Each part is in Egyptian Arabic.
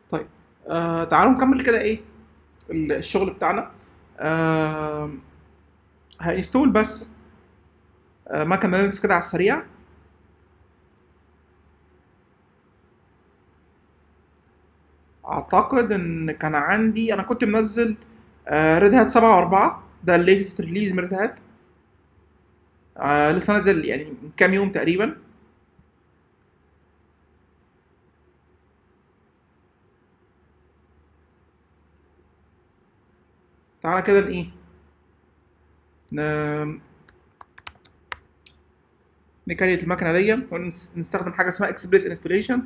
طيب آه تعالوا نكمل كده ايه ال- الشغل بتاعنا آه هنستول بس آه مكن لينكس كده على السريع اعتقد ان كان عندي انا كنت منزل ريد هات 7 و4 ده الليتست ريليز من ريد هات آه لسه نازل يعني من كام يوم تقريبا تعالى كده ن- ايه ن- نكريت المكنه دي ونستخدم حاجه اسمها اكسبريس انستليشن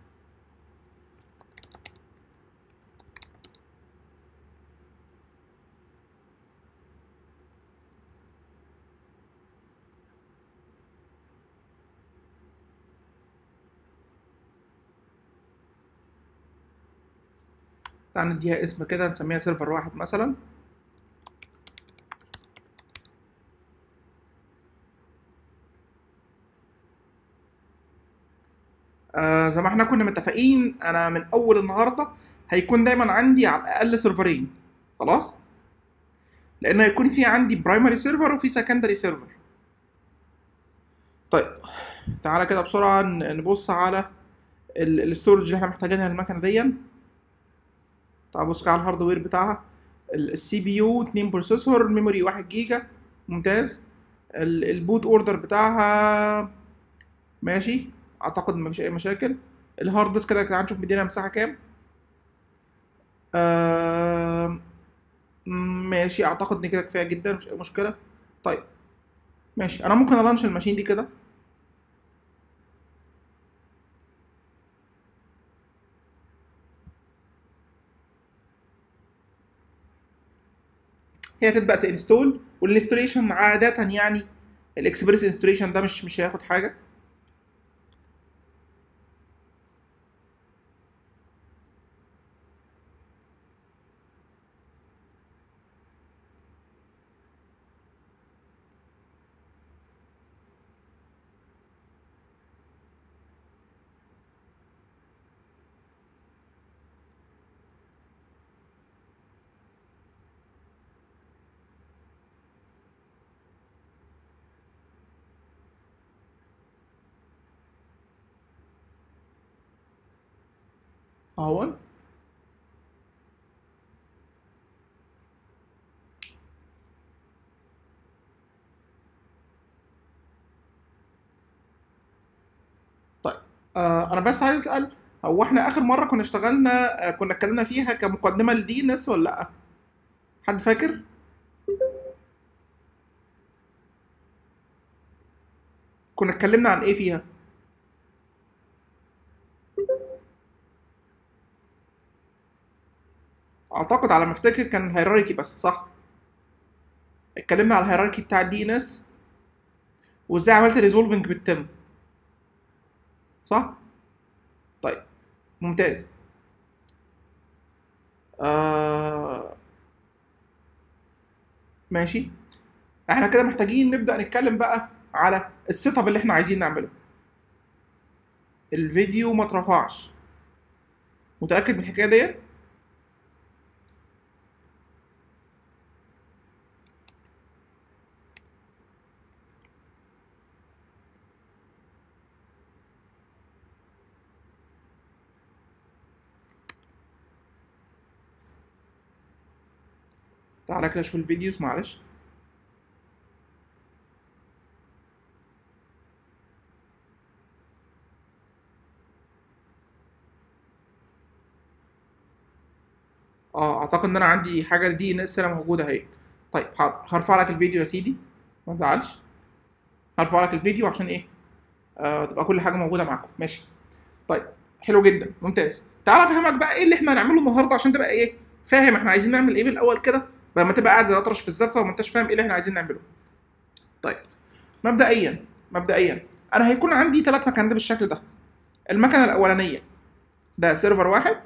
تعال نديها اسم كده نسميها سيرفر واحد مثلا آه زي ما احنا كنا متفقين انا من اول النهارده هيكون دايما عندي على الاقل سيرفرين خلاص لان هيكون في عندي برايمري سيرفر وفي سكندري سيرفر طيب تعالى كده بسرعه ن- نبص على الاستورج اللي احنا محتاجينها للمكنه دي تعال بص كده على الهاردوير بتاعها السي بي يو 2 بروسيسور الميموري 1 جيجا ممتاز ال- البوت اوردر بتاعها ماشي اعتقد مفيش اي مشاكل الهارد ديسك كده تعال نشوف مدينا مساحه كام آم، ماشي اعتقد ان كده كفايه جدا مفيش اي مشكله طيب ماشي انا ممكن الانش الماشين دي كده هي تبدا تنستول والانستوليشن عاده يعني الاكسبريس انستوليشن ده مش مش هياخد حاجه اهو طيب آه انا بس عايز اسال هو احنا اخر مره كنا اشتغلنا آه كنا اتكلمنا فيها كمقدمه لدي ان اس ولا لا حد فاكر كنا اتكلمنا عن ايه فيها اعتقد على ما افتكر كان هيراركي بس صح اتكلمنا على الهيراركي بتاع الدي ان اس وازاي عملت ريزولفنج بالتم صح طيب ممتاز آه... ماشي احنا كده محتاجين نبدأ نتكلم بقى على السيت اب اللي احنا عايزين نعمله الفيديو ما اترفعش متأكد من الحكاية ديت تعالى كده شوف الفيديوز معلش اه اعتقد ان انا عندي حاجه دي ان اس هنا موجوده اهي طيب حاضر هرفع لك الفيديو يا سيدي ما تزعلش هرفع لك الفيديو عشان ايه آه تبقى كل حاجه موجوده معاكم ماشي طيب حلو جدا ممتاز تعال افهمك بقى ايه اللي احنا هنعمله النهارده عشان تبقى ايه فاهم احنا عايزين نعمل ايه من الاول كده لما تبقى قاعد زي الاطرش في الزفه وما انتش فاهم ايه اللي احنا عايزين نعمله طيب مبدئيا مبدئيا انا هيكون عندي ثلاث مكانات بالشكل ده المكنه الاولانيه ده سيرفر واحد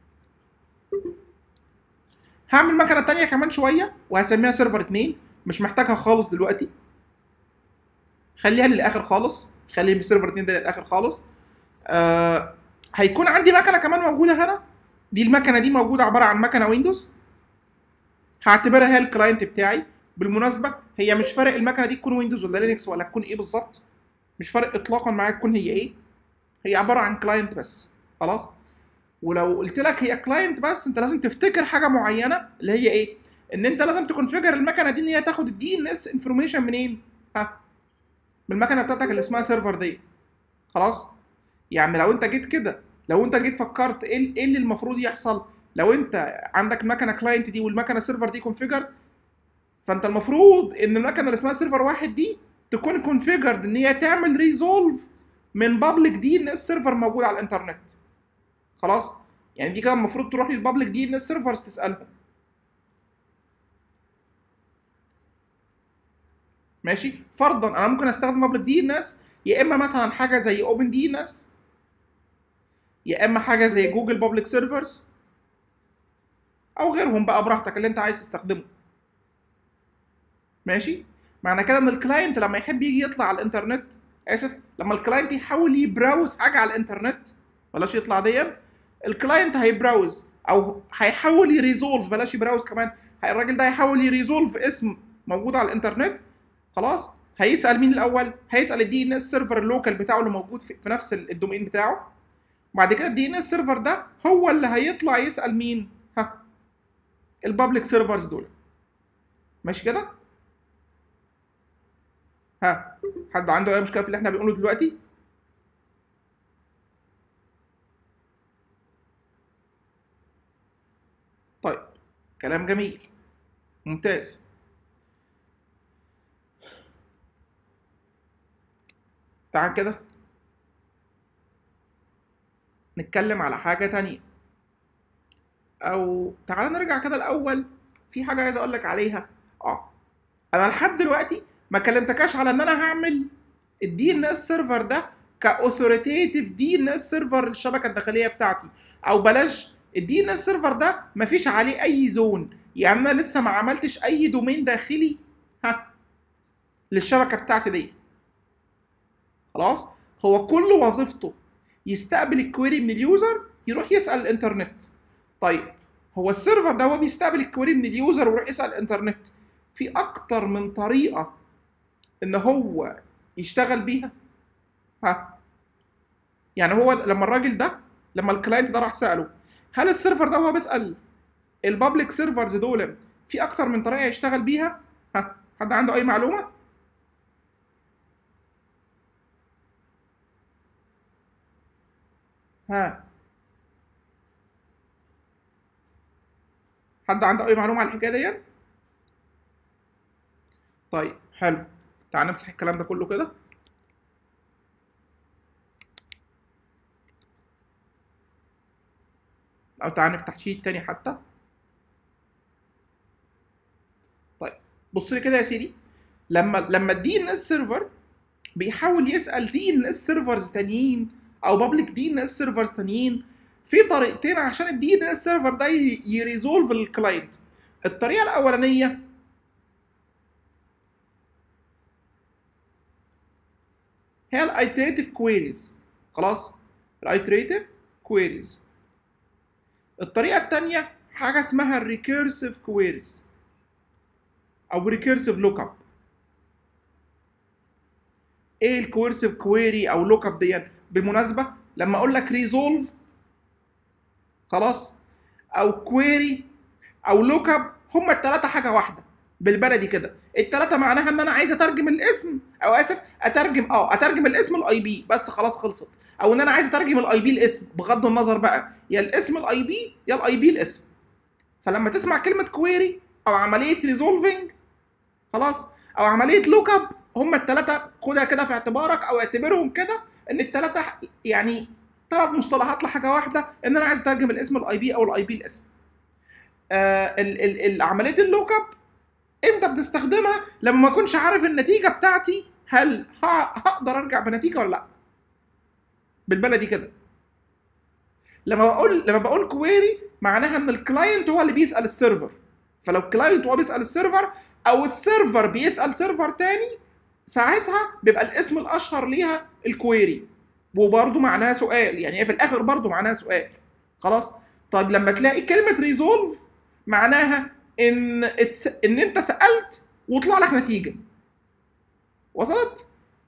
هعمل مكنه تانية كمان شويه وهسميها سيرفر اتنين مش محتاجها خالص دلوقتي خليها للاخر خالص خلي سيرفر اتنين ده للاخر خالص آه هيكون عندي مكنه كمان موجوده هنا دي المكنه دي موجوده عباره عن مكنه ويندوز هعتبرها هي الكلاينت بتاعي بالمناسبه هي مش فارق المكنه دي تكون ويندوز ولا لينكس ولا تكون ايه بالظبط مش فارق اطلاقا معايا تكون هي ايه هي عباره عن كلاينت بس خلاص ولو قلت لك هي كلاينت بس انت لازم تفتكر حاجه معينه اللي هي ايه ان انت لازم تكونفيجر المكنه دي ان هي تاخد الدي ان اس انفورميشن منين ها من المكنه بتاعتك اللي اسمها سيرفر دي خلاص يعني لو انت جيت كده لو انت جيت فكرت ايه ايه اللي المفروض يحصل لو انت عندك مكنه كلاينت دي والمكنه سيرفر دي كونفيجر فانت المفروض ان المكنه اللي اسمها سيرفر واحد دي تكون كونفيجرد ان هي تعمل ريزولف من بابليك دي ان اس سيرفر موجود على الانترنت خلاص يعني دي كده المفروض تروح للبابليك دي ان اس سيرفرز تسالهم ماشي فرضا انا ممكن استخدم بابليك دي ان اس يا اما مثلا حاجه زي اوبن دي ان اس يا اما حاجه زي جوجل بابليك سيرفرز او غيرهم بقى براحتك اللي انت عايز تستخدمه ماشي معنى كده ان الكلاينت لما يحب يجي يطلع على الانترنت اسف لما الكلاينت يحاول يبراوز حاجه على الانترنت بلاش يطلع ديا الكلاينت هيبراوز او هيحاول يريزولف بلاش يبراوز كمان الراجل ده هيحاول يريزولف اسم موجود على الانترنت خلاص هيسال مين الاول هيسال الدي ان اس سيرفر اللوكال بتاعه اللي موجود في, في نفس الدومين بتاعه بعد كده الدي ان اس سيرفر ده هو اللي هيطلع يسال مين ها البابليك سيرفرز دول ماشي كده ها حد عنده اي مشكله في اللي احنا بنقوله دلوقتي طيب كلام جميل ممتاز تعال كده نتكلم على حاجة تانية أو تعال نرجع كده الأول في حاجة عايز أقول لك عليها أه أنا لحد دلوقتي ما كلمتكاش على إن أنا هعمل الدي إن إس سيرفر ده كأوثوريتيف دي إن إس سيرفر للشبكة الداخلية بتاعتي أو بلاش الدي إن إس سيرفر ده مفيش عليه أي زون يعني أنا لسه ما عملتش أي دومين داخلي ها للشبكة بتاعتي دي خلاص هو كل وظيفته يستقبل الكويري من اليوزر يروح يسال الانترنت طيب هو السيرفر ده هو بيستقبل الكويري من اليوزر ويروح يسال الانترنت في اكتر من طريقه ان هو يشتغل بيها ها يعني هو لما الراجل ده لما الكلاينت ده راح ساله هل السيرفر ده هو بيسال البابليك سيرفرز دول في اكتر من طريقه يشتغل بيها ها حد عنده اي معلومه ها حد عنده اي معلومه على الحكايه دي طيب حلو تعال نمسح الكلام ده كله كده او تعال نفتح شيت تاني حتى طيب بص لي كده يا سيدي لما لما الدي ان اس سيرفر بيحاول يسال دي ان اس سيرفرز تانيين او بابليك دي ان اس سيرفرز تانيين في طريقتين عشان الدي ان اس سيرفر ده يريزولف الكلاينت الطريقه الاولانيه هي الايتريتيف كويريز خلاص الايتريتيف كويريز الطريقه الثانيه حاجه اسمها الريكيرسيف كويريز او ريكيرسيف لوك اب ايه الكويرسيف كويري او لوك اب ديت بالمناسبه لما اقول لك ريزولف خلاص او كويري او لوك اب هما الثلاثه حاجه واحده بالبلدي كده الثلاثه معناها ان انا عايز اترجم الاسم او اسف اترجم اه اترجم الاسم الاي بي بس خلاص خلصت او ان انا عايز اترجم الاي بي الاسم بغض النظر بقى يا الاسم الاي بي يا الاي بي الاسم فلما تسمع كلمه كويري او عمليه ريزولفنج خلاص او عمليه لوك اب هما الثلاثه خدها كده في اعتبارك او اعتبرهم كده ان الثلاثه يعني ثلاث مصطلحات لحاجه واحده ان انا عايز اترجم الاسم الاي بي او الاي بي الاسم آه ال ال عمليه اللوك اب امتى بنستخدمها لما ما اكونش عارف النتيجه بتاعتي هل هقدر ارجع بنتيجه ولا لا بالبلدي كده لما بقول لما بقول كويري معناها ان الكلاينت هو اللي بيسال السيرفر فلو الكلاينت هو بيسال السيرفر او السيرفر بيسال سيرفر تاني ساعتها بيبقى الاسم الاشهر ليها الكويري وبرده معناها سؤال يعني هي في الاخر برده معناها سؤال خلاص طيب لما تلاقي كلمه ريزولف معناها ان اتس... ان انت سالت وطلع لك نتيجه وصلت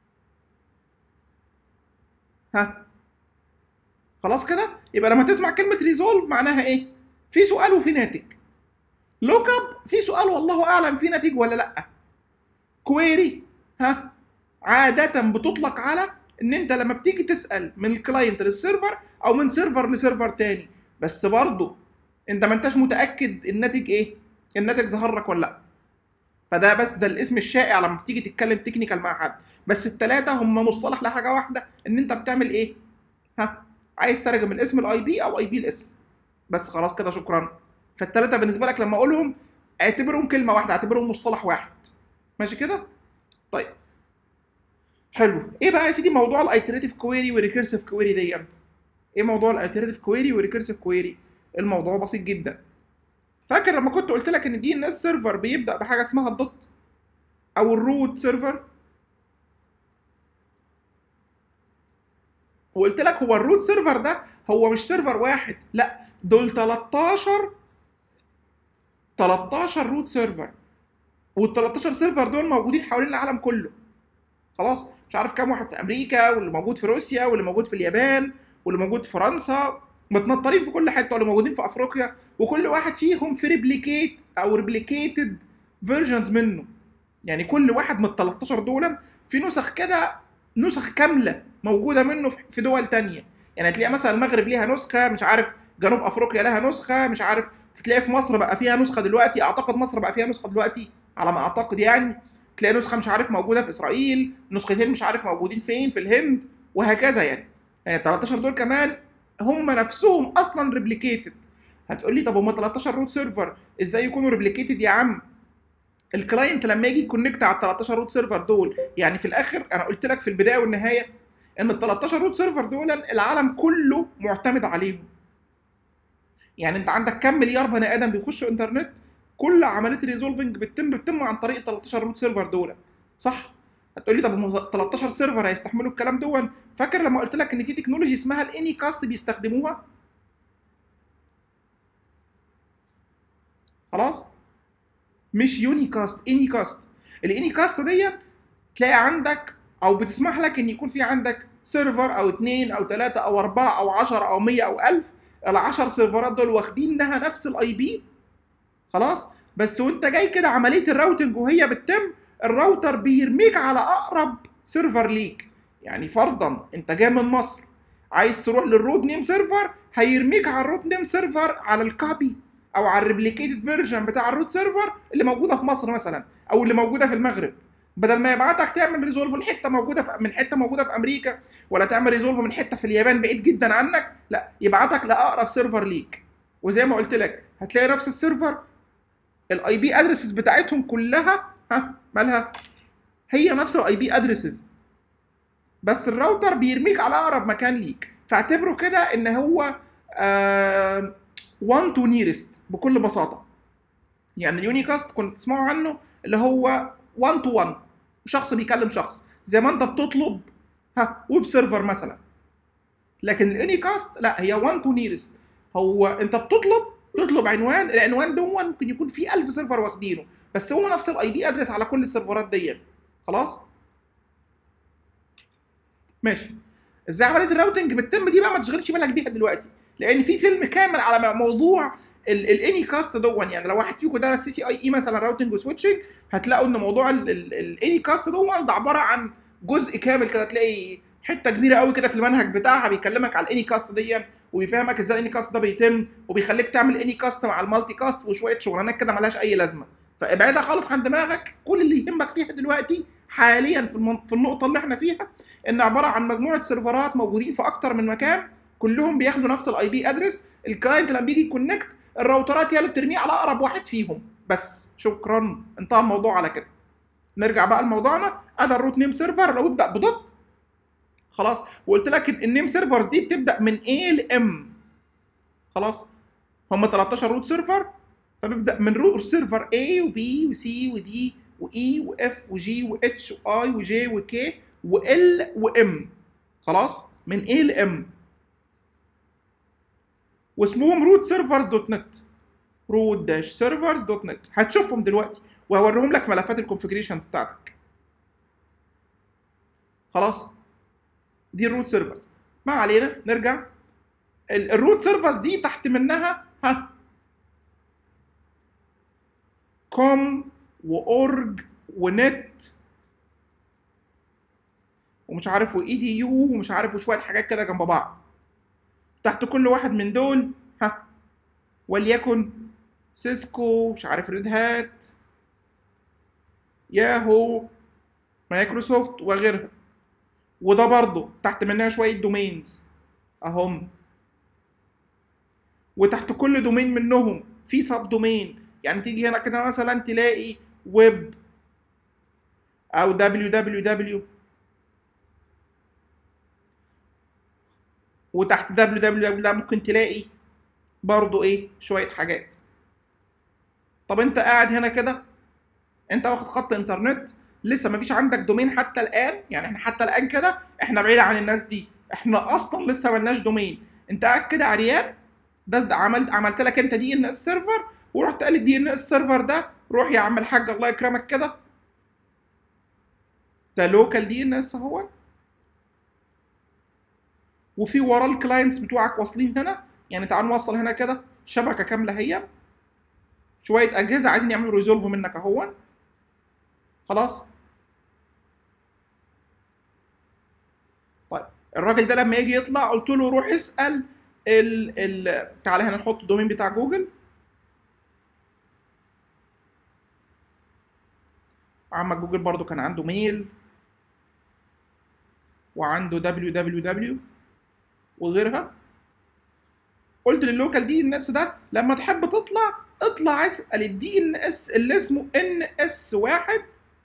ها خلاص كده يبقى لما تسمع كلمه ريزولف معناها ايه في سؤال وفي ناتج لوك اب في سؤال والله اعلم في نتيجه ولا لا كويري ها عاده بتطلق على ان انت لما بتيجي تسال من الكلاينت للسيرفر او من سيرفر لسيرفر تاني بس برضه انت ما انتش متاكد الناتج ايه الناتج ظهر لك ولا لا فده بس ده الاسم الشائع لما بتيجي تتكلم تكنيكال مع حد بس الثلاثه هم مصطلح لحاجه واحده ان انت بتعمل ايه ها عايز ترجم الاسم الاي بي او اي بي الاسم بس خلاص كده شكرا فالثلاثه بالنسبه لك لما اقولهم اعتبرهم كلمه واحده اعتبرهم مصطلح واحد ماشي كده طيب حلو ايه بقى يا سيدي موضوع الايتريتيف كويري والريكيرسيف كويري دي ايه موضوع الايتريتيف كويري والريكيرسيف كويري الموضوع بسيط جدا فاكر لما كنت قلت لك ان دي ان اس سيرفر بيبدا بحاجه اسمها الدوت او الروت سيرفر وقلت لك هو الروت سيرفر ده هو مش سيرفر واحد لا دول 13 13 روت سيرفر وال 13 سيرفر دول موجودين حوالين العالم كله خلاص مش عارف كام واحد في امريكا واللي موجود في روسيا واللي موجود في اليابان واللي موجود في فرنسا متنطرين في كل حته واللي موجودين في افريقيا وكل واحد فيهم في ريبليكيت او ريبليكيتد فيرجنز منه يعني كل واحد من ال 13 دول في نسخ كده نسخ كامله موجوده منه في دول تانية يعني هتلاقي مثلا المغرب ليها نسخه مش عارف جنوب افريقيا لها نسخه مش عارف تلاقي في مصر بقى فيها نسخه دلوقتي اعتقد مصر بقى فيها نسخه دلوقتي على ما اعتقد يعني تلاقي نسخه مش عارف موجوده في اسرائيل نسختين مش عارف موجودين فين في الهند وهكذا يعني يعني ال 13 دول كمان هم نفسهم اصلا ريبليكيتد هتقول لي طب هم 13 روت سيرفر ازاي يكونوا ريبليكيتد يا عم الكلاينت لما يجي يكونكت على ال 13 روت سيرفر دول يعني في الاخر انا قلت لك في البدايه والنهايه ان ال 13 روت سيرفر دول العالم كله معتمد عليهم يعني انت عندك كام مليار بني ادم بيخشوا انترنت كل عمليه الريزولفنج بتتم بتتم عن طريق ال 13 روت سيرفر دول صح هتقول لي طب 13 سيرفر هيستحملوا الكلام دون فاكر لما قلت لك ان في تكنولوجي اسمها الاني كاست بيستخدموها خلاص مش يوني كاست اني كاست الاني كاست دي تلاقي عندك او بتسمح لك ان يكون في عندك سيرفر او اثنين او ثلاثه او اربعه او 10 او 100 او 1000 ال 10 سيرفرات دول واخدينها نفس الاي بي خلاص بس وانت جاي كده عمليه الراوتنج وهي بتتم الراوتر بيرميك على اقرب سيرفر ليك يعني فرضا انت جاي من مصر عايز تروح للرود نيم سيرفر هيرميك على الروت نيم سيرفر على الكابي او على الريبليكيتد فيرجن بتاع الروت سيرفر اللي موجوده في مصر مثلا او اللي موجوده في المغرب بدل ما يبعتك تعمل ريزولف من حته موجوده في من حته موجوده في امريكا ولا تعمل ريزولف من حته في اليابان بعيد جدا عنك لا يبعتك لاقرب سيرفر ليك وزي ما قلت لك هتلاقي نفس السيرفر الاي بي ادرسز بتاعتهم كلها ها مالها هي نفس الاي بي ادرسز بس الراوتر بيرميك على اقرب مكان ليك فاعتبره كده ان هو آه 1 تو نيرست بكل بساطه يعني اليونيكاست كنت تسمعوا عنه اللي هو 1 تو 1 شخص بيكلم شخص زي ما انت بتطلب ها ويب سيرفر مثلا لكن الانيكاست لا هي 1 تو نيرست هو انت بتطلب تطلب عنوان العنوان ده ممكن يكون فيه 1000 سيرفر واخدينه بس هو نفس الاي بي ادرس على كل السيرفرات دي خلاص ماشي ازاي عمليه الراوتنج بتتم دي بقى ما تشغلش بالك بيها دلوقتي لان في فيلم كامل على موضوع الاني كاست دون يعني لو واحد فيكم درس سي سي اي اي مثلا راوتنج وسويتشنج هتلاقوا ان موضوع الاني كاست دون ده عباره عن جزء كامل كده تلاقي حته كبيره قوي كده في المنهج بتاعها بيكلمك على الاني كاست دي وبيفهمك ازاي الاني كاست ده بيتم وبيخليك تعمل اني كاست مع المالتي كاست وشويه شغلانات كده ملهاش اي لازمه فابعدها خالص عن دماغك كل اللي يهمك فيها دلوقتي حاليا في, المن... في النقطه اللي احنا فيها ان عباره عن مجموعه سيرفرات موجودين في اكتر من مكان كلهم بياخدوا نفس الاي بي ادرس الكلاينت لما بيجي يكونكت الراوترات هي اللي بترميه على اقرب واحد فيهم بس شكرا انتهى الموضوع على كده نرجع بقى لموضوعنا ادي الروت نيم سيرفر لو بيبدا بدوت خلاص وقلت لك النيم سيرفرز دي بتبدا من A ل M خلاص هم 13 روت سيرفر فبيبدا من روت سيرفر A و B و C و D و E و F و G و H و I و J و K و L و M خلاص من A ل M واسمهم روت سيرفرز دوت نت روت داش سيرفرز دوت نت هتشوفهم دلوقتي وهوريهم لك في ملفات الكونفجريشن بتاعتك خلاص دي الروت سيرفرز ما علينا نرجع ال- الروت سيرفرز دي تحت منها ها كوم واورج ونت ومش عارف واي دي يو ومش عارف وشويه حاجات كده جنب بعض تحت كل واحد من دول ها وليكن سيسكو مش عارف ريد هات ياهو مايكروسوفت وغيرها وده برضه تحت منها شويه دومينز اهم وتحت كل دومين منهم في سب دومين يعني تيجي هنا كده مثلا تلاقي ويب او دبليو دبليو دبليو وتحت دبليو دبليو دبليو ده ممكن تلاقي برضو ايه شويه حاجات طب انت قاعد هنا كده انت واخد خط انترنت لسه ما فيش عندك دومين حتى الان يعني احنا حتى الان كده احنا بعيد عن الناس دي احنا اصلا لسه ملناش دومين انت قاعد كده عريان ده, ده عملت عملت لك انت دي ان اس سيرفر ورحت قال الدي ان اس سيرفر ده روح يا عم الحاج الله يكرمك كده ده لوكال دي ان اس اهو وفي وراه الكلاينتس بتوعك واصلين هنا يعني تعال نوصل هنا كده شبكه كامله هي شويه اجهزه عايزين يعملوا ريزولف منك اهو خلاص طيب الراجل ده لما يجي يطلع قلت له روح اسال ال ال تعالى هنا نحط الدومين بتاع جوجل عمك جوجل برضو كان عنده ميل وعنده www وغيرها قلت لللوكال دي ان اس ده لما تحب تطلع اطلع اسال الدي ان اس اللي اسمه ان اس واحد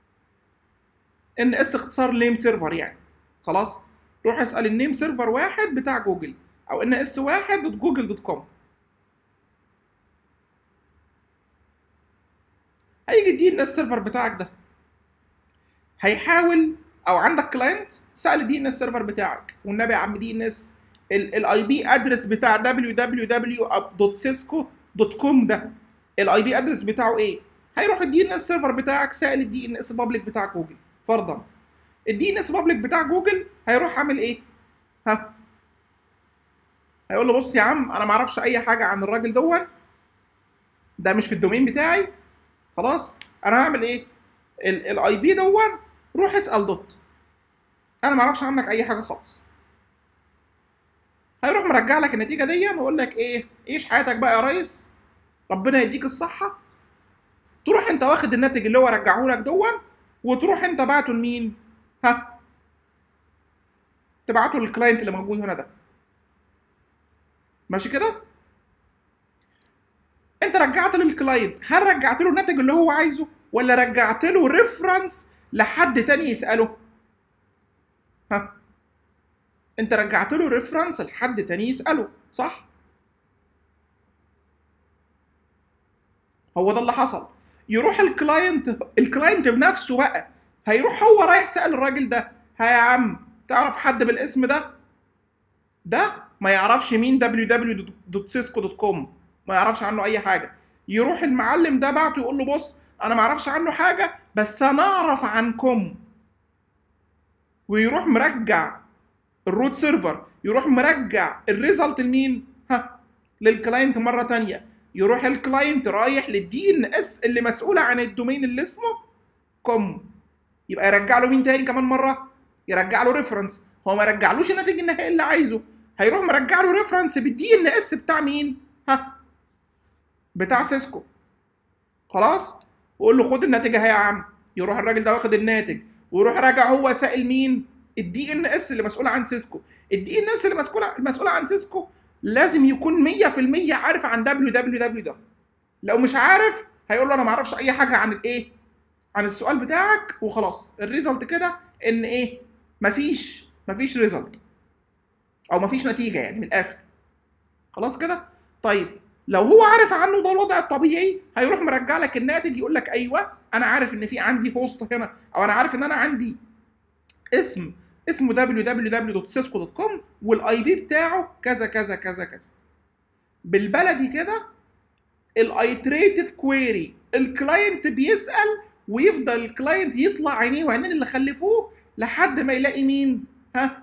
ان اس اختصار نيم سيرفر يعني خلاص روح اسال النيم سيرفر واحد بتاع جوجل او ان اس واحد دوت جوجل دوت كوم هيجي الدي ان اس سيرفر بتاعك ده هيحاول او عندك كلاينت سال الدي ان اس سيرفر بتاعك والنبي يا عم دي ان اس الاي بي ادرس بتاع www.cisco.com ده الاي بي ادرس بتاعه ايه هيروح الدي ان اس سيرفر بتاعك سائل الدي ان اس بابليك بتاع جوجل فرضا الدي ان اس بابليك بتاع جوجل هيروح عامل ايه ها هيقول له بص يا عم انا ما اعرفش اي حاجه عن الراجل دون ده مش في الدومين بتاعي خلاص انا هعمل ايه الاي بي دون روح اسال دوت انا ما اعرفش عنك اي حاجه خالص هيروح مرجع لك النتيجه دي ويقول لك ايه عيش حياتك بقى يا ريس ربنا يديك الصحه تروح انت واخد الناتج اللي هو رجعه لك دون وتروح انت بعته لمين ها تبعته للكلاينت اللي موجود هنا ده ماشي كده انت رجعت للكلاينت هل رجعت له الناتج اللي هو عايزه ولا رجعت له ريفرنس لحد تاني يساله ها انت رجعت له ريفرنس لحد تاني يساله صح هو ده اللي حصل يروح الكلاينت الكلاينت بنفسه بقى هيروح هو رايح سال الراجل ده ها يا عم تعرف حد بالاسم ده ده ما يعرفش مين www.cisco.com ما يعرفش عنه اي حاجه يروح المعلم ده بعته يقول له بص انا ما اعرفش عنه حاجه بس انا اعرف عنكم ويروح مرجع الروت سيرفر يروح مرجع الريزلت لمين ها للكلاينت مره تانية يروح الكلاينت رايح للدي ان اس اللي مسؤوله عن الدومين اللي اسمه كوم يبقى يرجع له مين تاني كمان مره يرجع له ريفرنس هو ما يرجعلوش الناتج النهائي اللي عايزه هيروح مرجع له ريفرنس بالدي ان اس بتاع مين ها بتاع سيسكو خلاص وقول له خد الناتج اهي يا عم يروح الراجل ده واخد الناتج ويروح راجع هو سائل مين الدي ان اس اللي مسؤول عن سيسكو الدي ان اس اللي مسؤول المسؤول عن سيسكو لازم يكون 100% عارف عن دبليو دبليو دبليو ده لو مش عارف هيقول له انا ما اعرفش اي حاجه عن الايه عن السؤال بتاعك وخلاص الريزلت كده ان ايه مفيش مفيش ريزلت او مفيش نتيجه يعني من الاخر خلاص كده طيب لو هو عارف عنه ده الوضع الطبيعي هيروح مرجع لك الناتج يقول لك ايوه انا عارف ان في عندي هوست هنا او انا عارف ان انا عندي اسم اسمه www.cisco.com والاي بي بتاعه كذا كذا كذا كذا بالبلدي كده الايتريتيف كويري الكلاينت بيسال ويفضل الكلاينت يطلع عينيه وعينين اللي خلفوه لحد ما يلاقي مين ها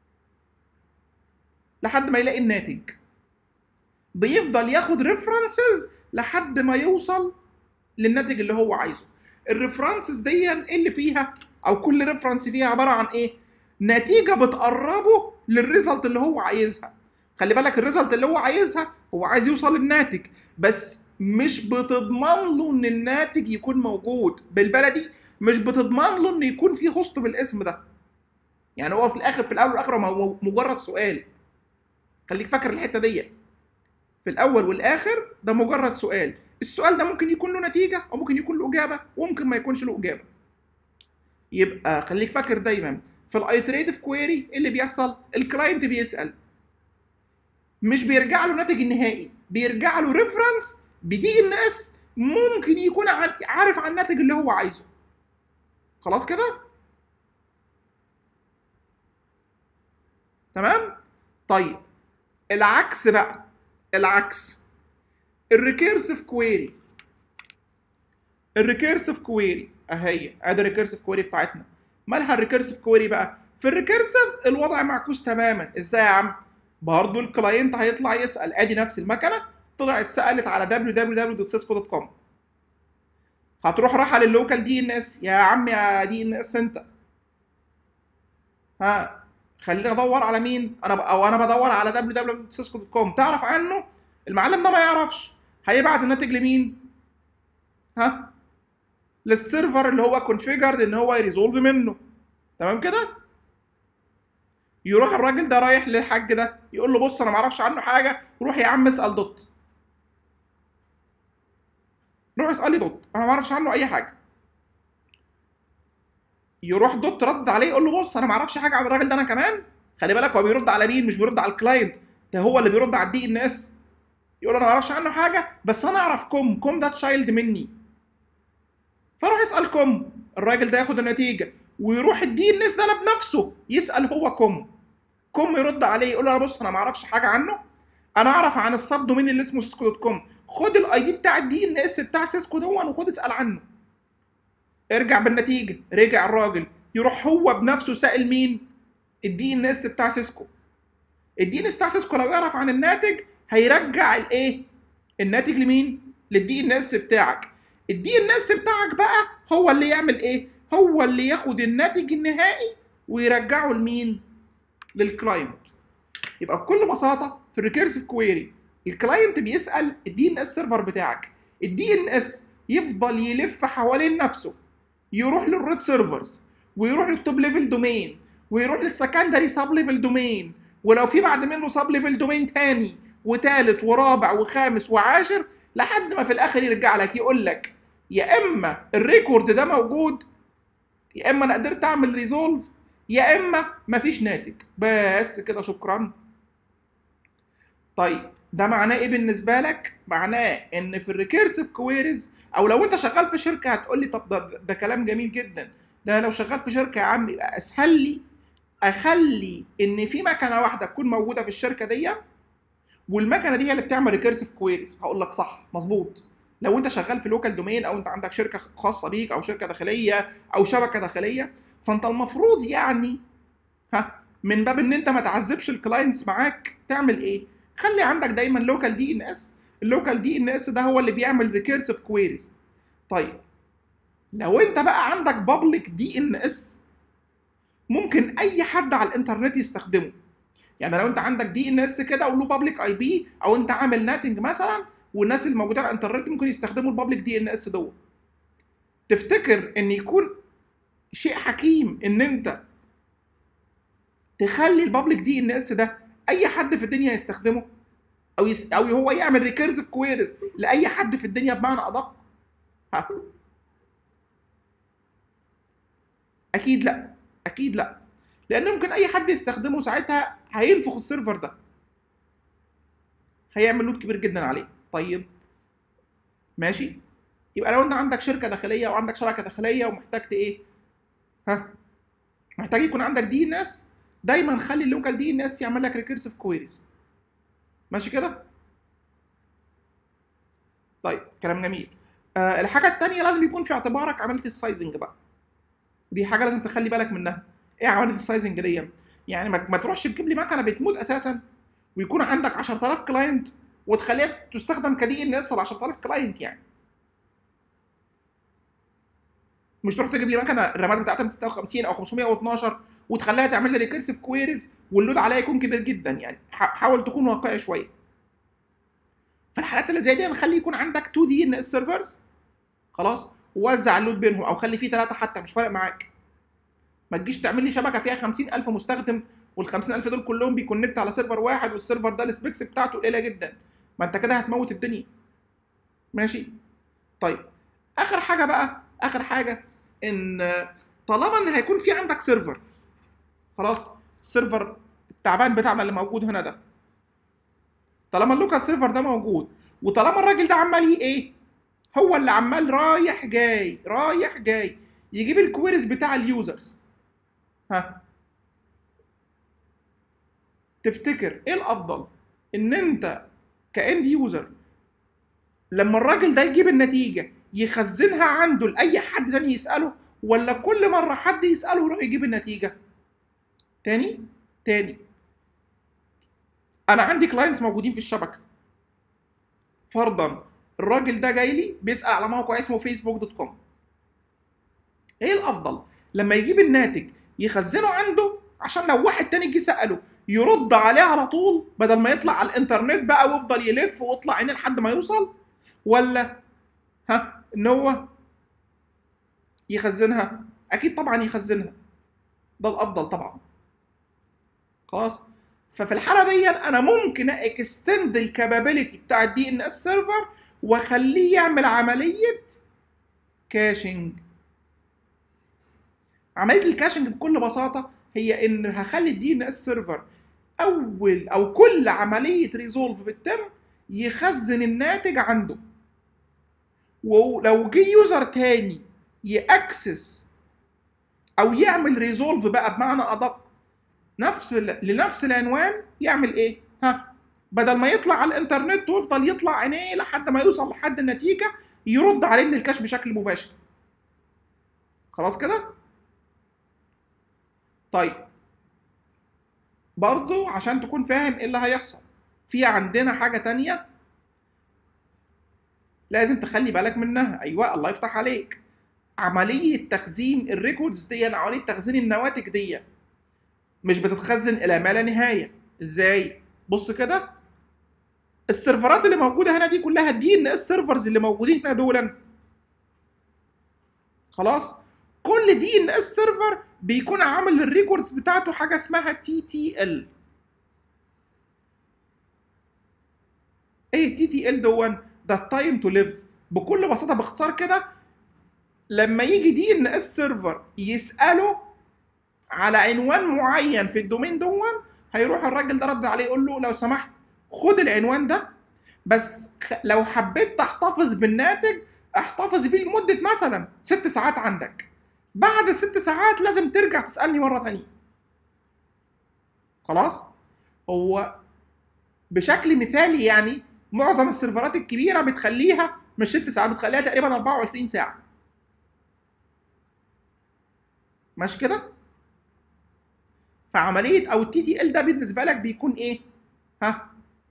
لحد ما يلاقي الناتج بيفضل ياخد ريفرنسز لحد ما يوصل للناتج اللي هو عايزه الريفرنسز دي ايه اللي فيها او كل ريفرنس فيها عباره عن ايه نتيجه بتقربه للريزلت اللي هو عايزها خلي بالك الريزلت اللي هو عايزها هو عايز يوصل للناتج بس مش بتضمن له ان الناتج يكون موجود بالبلدي مش بتضمن له ان يكون في هوست بالاسم ده يعني هو في الاخر في الاول والاخر هو مجرد سؤال خليك فاكر الحته دي في الاول والاخر ده مجرد سؤال السؤال ده ممكن يكون له نتيجه او ممكن يكون له اجابه وممكن ما يكونش له اجابه يبقى خليك فاكر دايما في الايتريتيف كويري اللي بيحصل الكلاينت بيسال مش بيرجع له الناتج النهائي بيرجع له ريفرنس بدي ان اس ممكن يكون عارف عن الناتج اللي هو عايزه خلاص كده تمام طيب العكس بقى العكس الريكيرسيف كويري الريكيرسيف كويري اهي ادي الريكيرسيف كويري بتاعتنا مالها الريكيرسيف كويري بقى في الريكيرسيف الوضع معكوس تماما ازاي يا عم برضه الكلاينت هيطلع يسال ادي نفس المكنه طلعت سالت على www.cisco.com هتروح رايحه لللوكال دي ان اس يا عم يا دي ان اس انت ها خليني ادور على مين انا ب... او انا بدور على www.cisco.com تعرف عنه المعلم ده ما يعرفش هيبعت الناتج لمين ها للسيرفر اللي هو كونفيجرد ان هو يريزولف منه تمام كده يروح الراجل ده رايح للحاج ده يقول له بص انا ما اعرفش عنه حاجه روح يا عم اسال دوت روح اسال لي دوت انا ما اعرفش عنه اي حاجه يروح دوت رد عليه يقول له بص انا ما اعرفش حاجه عن الراجل ده انا كمان خلي بالك هو بيرد على مين مش بيرد على الكلاينت ده هو اللي بيرد على الدي ان اس يقول انا ما اعرفش عنه حاجه بس انا اعرف كوم كوم ده تشايلد مني فروح يسال كوم الراجل ده ياخد النتيجه ويروح الدي ان اس ده انا بنفسه يسال هو كوم كوم يرد عليه يقول له انا بص انا ما اعرفش حاجه عنه انا اعرف عن السب دومين اللي اسمه سيسكو دوت كوم خد الاي بي بتاع الدي ان اس بتاع سيسكو دون وخد اسال عنه ارجع بالنتيجه رجع الراجل يروح هو بنفسه سائل مين الدي ان اس بتاع سيسكو الدي ان اس بتاع سيسكو لو يعرف عن الناتج هيرجع الايه الناتج لمين للدي ان اس بتاعك الدي ان اس بتاعك بقى هو اللي يعمل ايه هو اللي ياخد الناتج النهائي ويرجعه لمين للكلاينت يبقى بكل بساطه في الريكيرسيف كويري الكلاينت بيسال الدي ان اس سيرفر بتاعك الدي ان اس يفضل يلف حوالين نفسه يروح للروت سيرفرز ويروح للتوب ليفل دومين ويروح للسكندري سب ليفل دومين ولو في بعد منه سب ليفل دومين تاني وتالت ورابع وخامس وعاشر لحد ما في الاخر يرجع لك يقول لك يا اما الريكورد ده موجود يا اما انا قدرت اعمل ريزولف يا اما مفيش ناتج بس كده شكرا طيب ده معناه ايه بالنسبه لك معناه ان في الريكيرسيف كويريز او لو انت شغال في شركه هتقول لي طب ده, ده كلام جميل جدا ده لو شغال في شركه يا عم يبقى اسهل لي اخلي ان في مكنه واحده تكون موجوده في الشركه دي والمكنه دي هي اللي بتعمل ريكيرسيف كويريز هقول لك صح مظبوط لو انت شغال في لوكال دومين او انت عندك شركه خاصه بيك او شركه داخليه او شبكه داخليه فانت المفروض يعني ها من باب ان انت ما تعذبش الكلاينتس معاك تعمل ايه خلي عندك دايما لوكال دي ان اس اللوكال دي ان اس ده هو اللي بيعمل ريكيرسيف كويريز طيب لو انت بقى عندك بابليك دي ان اس ممكن اي حد على الانترنت يستخدمه يعني لو انت عندك دي ان اس كده وله بابليك اي بي او انت عامل ناتنج مثلا والناس اللي موجوده على الانترنت ممكن يستخدموا البابليك دي ان اس دوت تفتكر ان يكون شيء حكيم ان انت تخلي البابليك دي ان اس ده اي حد في الدنيا يستخدمه او يست... او هو يعمل ريكيرسيف كويريز لاي حد في الدنيا بمعنى ادق ها اكيد لا اكيد لا لان ممكن اي حد يستخدمه ساعتها هينفخ السيرفر ده هيعمل لود كبير جدا عليه طيب ماشي يبقى لو انت عندك شركه داخليه او عندك شبكه داخليه ومحتاج ايه ها محتاج يكون عندك دي ان اس دايما خلي اللوكال دي ان اس يعمل لك ريكيرسيف كويريز ماشي كده طيب كلام جميل آه الحاجه الثانيه لازم يكون في اعتبارك عمليه السايزنج بقى دي حاجه لازم تخلي بالك منها ايه عمليه السايزنج دي يعني ما, ما تروحش تجيب لي مكنه بتموت اساسا ويكون عندك 10000 كلاينت وتخليها تستخدم كدي ان اس ل 10000 كلاينت يعني مش تروح تجيب لي مكنه الرامات بتاعتها 56 او 512 وتخليها تعمل لي ريكيرسيف كويريز واللود عليها يكون كبير جدا يعني حاول تكون واقعي شويه في الحالات اللي زي دي نخلي يكون عندك 2 دي ان اس سيرفرز خلاص ووزع اللود بينهم او خلي فيه ثلاثه حتى مش فارق معاك ما تجيش تعمل لي شبكه فيها 50000 مستخدم وال 50000 دول كلهم بيكونكت على سيرفر واحد والسيرفر ده السبيكس بتاعته قليله جدا ما انت كده هتموت الدنيا ماشي طيب اخر حاجه بقى اخر حاجه ان طالما ان هيكون في عندك سيرفر خلاص السيرفر التعبان بتاعنا اللي موجود هنا ده طالما اللوكال سيرفر ده موجود وطالما الراجل ده عمال ايه هو اللي عمال رايح جاي رايح جاي يجيب الكويريز بتاع اليوزرز ها تفتكر ايه الافضل ان انت كاند يوزر لما الراجل ده يجيب النتيجه يخزنها عنده لاي حد تاني يساله ولا كل مره حد يساله يروح يجيب النتيجه تاني تاني انا عندي كلاينتس موجودين في الشبكه فرضا الراجل ده جاي لي بيسال على موقع اسمه فيسبوك دوت كوم ايه الافضل لما يجيب الناتج يخزنه عنده عشان لو واحد تاني جه ساله يرد عليه على طول بدل ما يطلع على الانترنت بقى ويفضل يلف ويطلع عينيه لحد ما يوصل ولا ها ان هو يخزنها اكيد طبعا يخزنها ده الافضل طبعا خلاص ففي الحاله دي انا ممكن اكستند الكابابيلتي بتاع الدي ان اس سيرفر واخليه يعمل عمليه كاشنج عمليه الكاشنج بكل بساطه هي ان هخلي الدي ان اس سيرفر اول او كل عمليه ريزولف بتتم يخزن الناتج عنده ولو جه يوزر تاني ياكسس او يعمل ريزولف بقى بمعنى ادق نفس لنفس العنوان يعمل ايه ها بدل ما يطلع على الانترنت ويفضل يطلع عينيه لحد ما يوصل لحد النتيجه يرد عليه من الكاش بشكل مباشر خلاص كده طيب برضو عشان تكون فاهم ايه اللي هيحصل في عندنا حاجه تانية لازم تخلي بالك منها ايوه الله يفتح عليك عمليه تخزين الريكوردز دي عمليه تخزين النواتج دي مش بتتخزن الى ما لا نهايه ازاي بص كده السيرفرات اللي موجوده هنا دي كلها دي ان اس سيرفرز اللي موجودين هنا دول خلاص كل دي ان اس سيرفر بيكون عامل الريكوردز بتاعته حاجه اسمها تي تي ال ايه تي تي ال دون ده تايم تو ليف بكل بساطه باختصار كده لما يجي دي ان اس سيرفر يساله على عنوان معين في الدومين دون هيروح الراجل ده رد عليه يقول له لو سمحت خد العنوان ده بس لو حبيت تحتفظ بالناتج احتفظ بيه لمده مثلا ست ساعات عندك بعد ست ساعات لازم ترجع تسالني مره ثانيه خلاص هو بشكل مثالي يعني معظم السيرفرات الكبيره بتخليها مش ست ساعات بتخليها تقريبا 24 ساعه ماشي كده فعمليه او التي تي ال ده بالنسبه لك بيكون ايه ها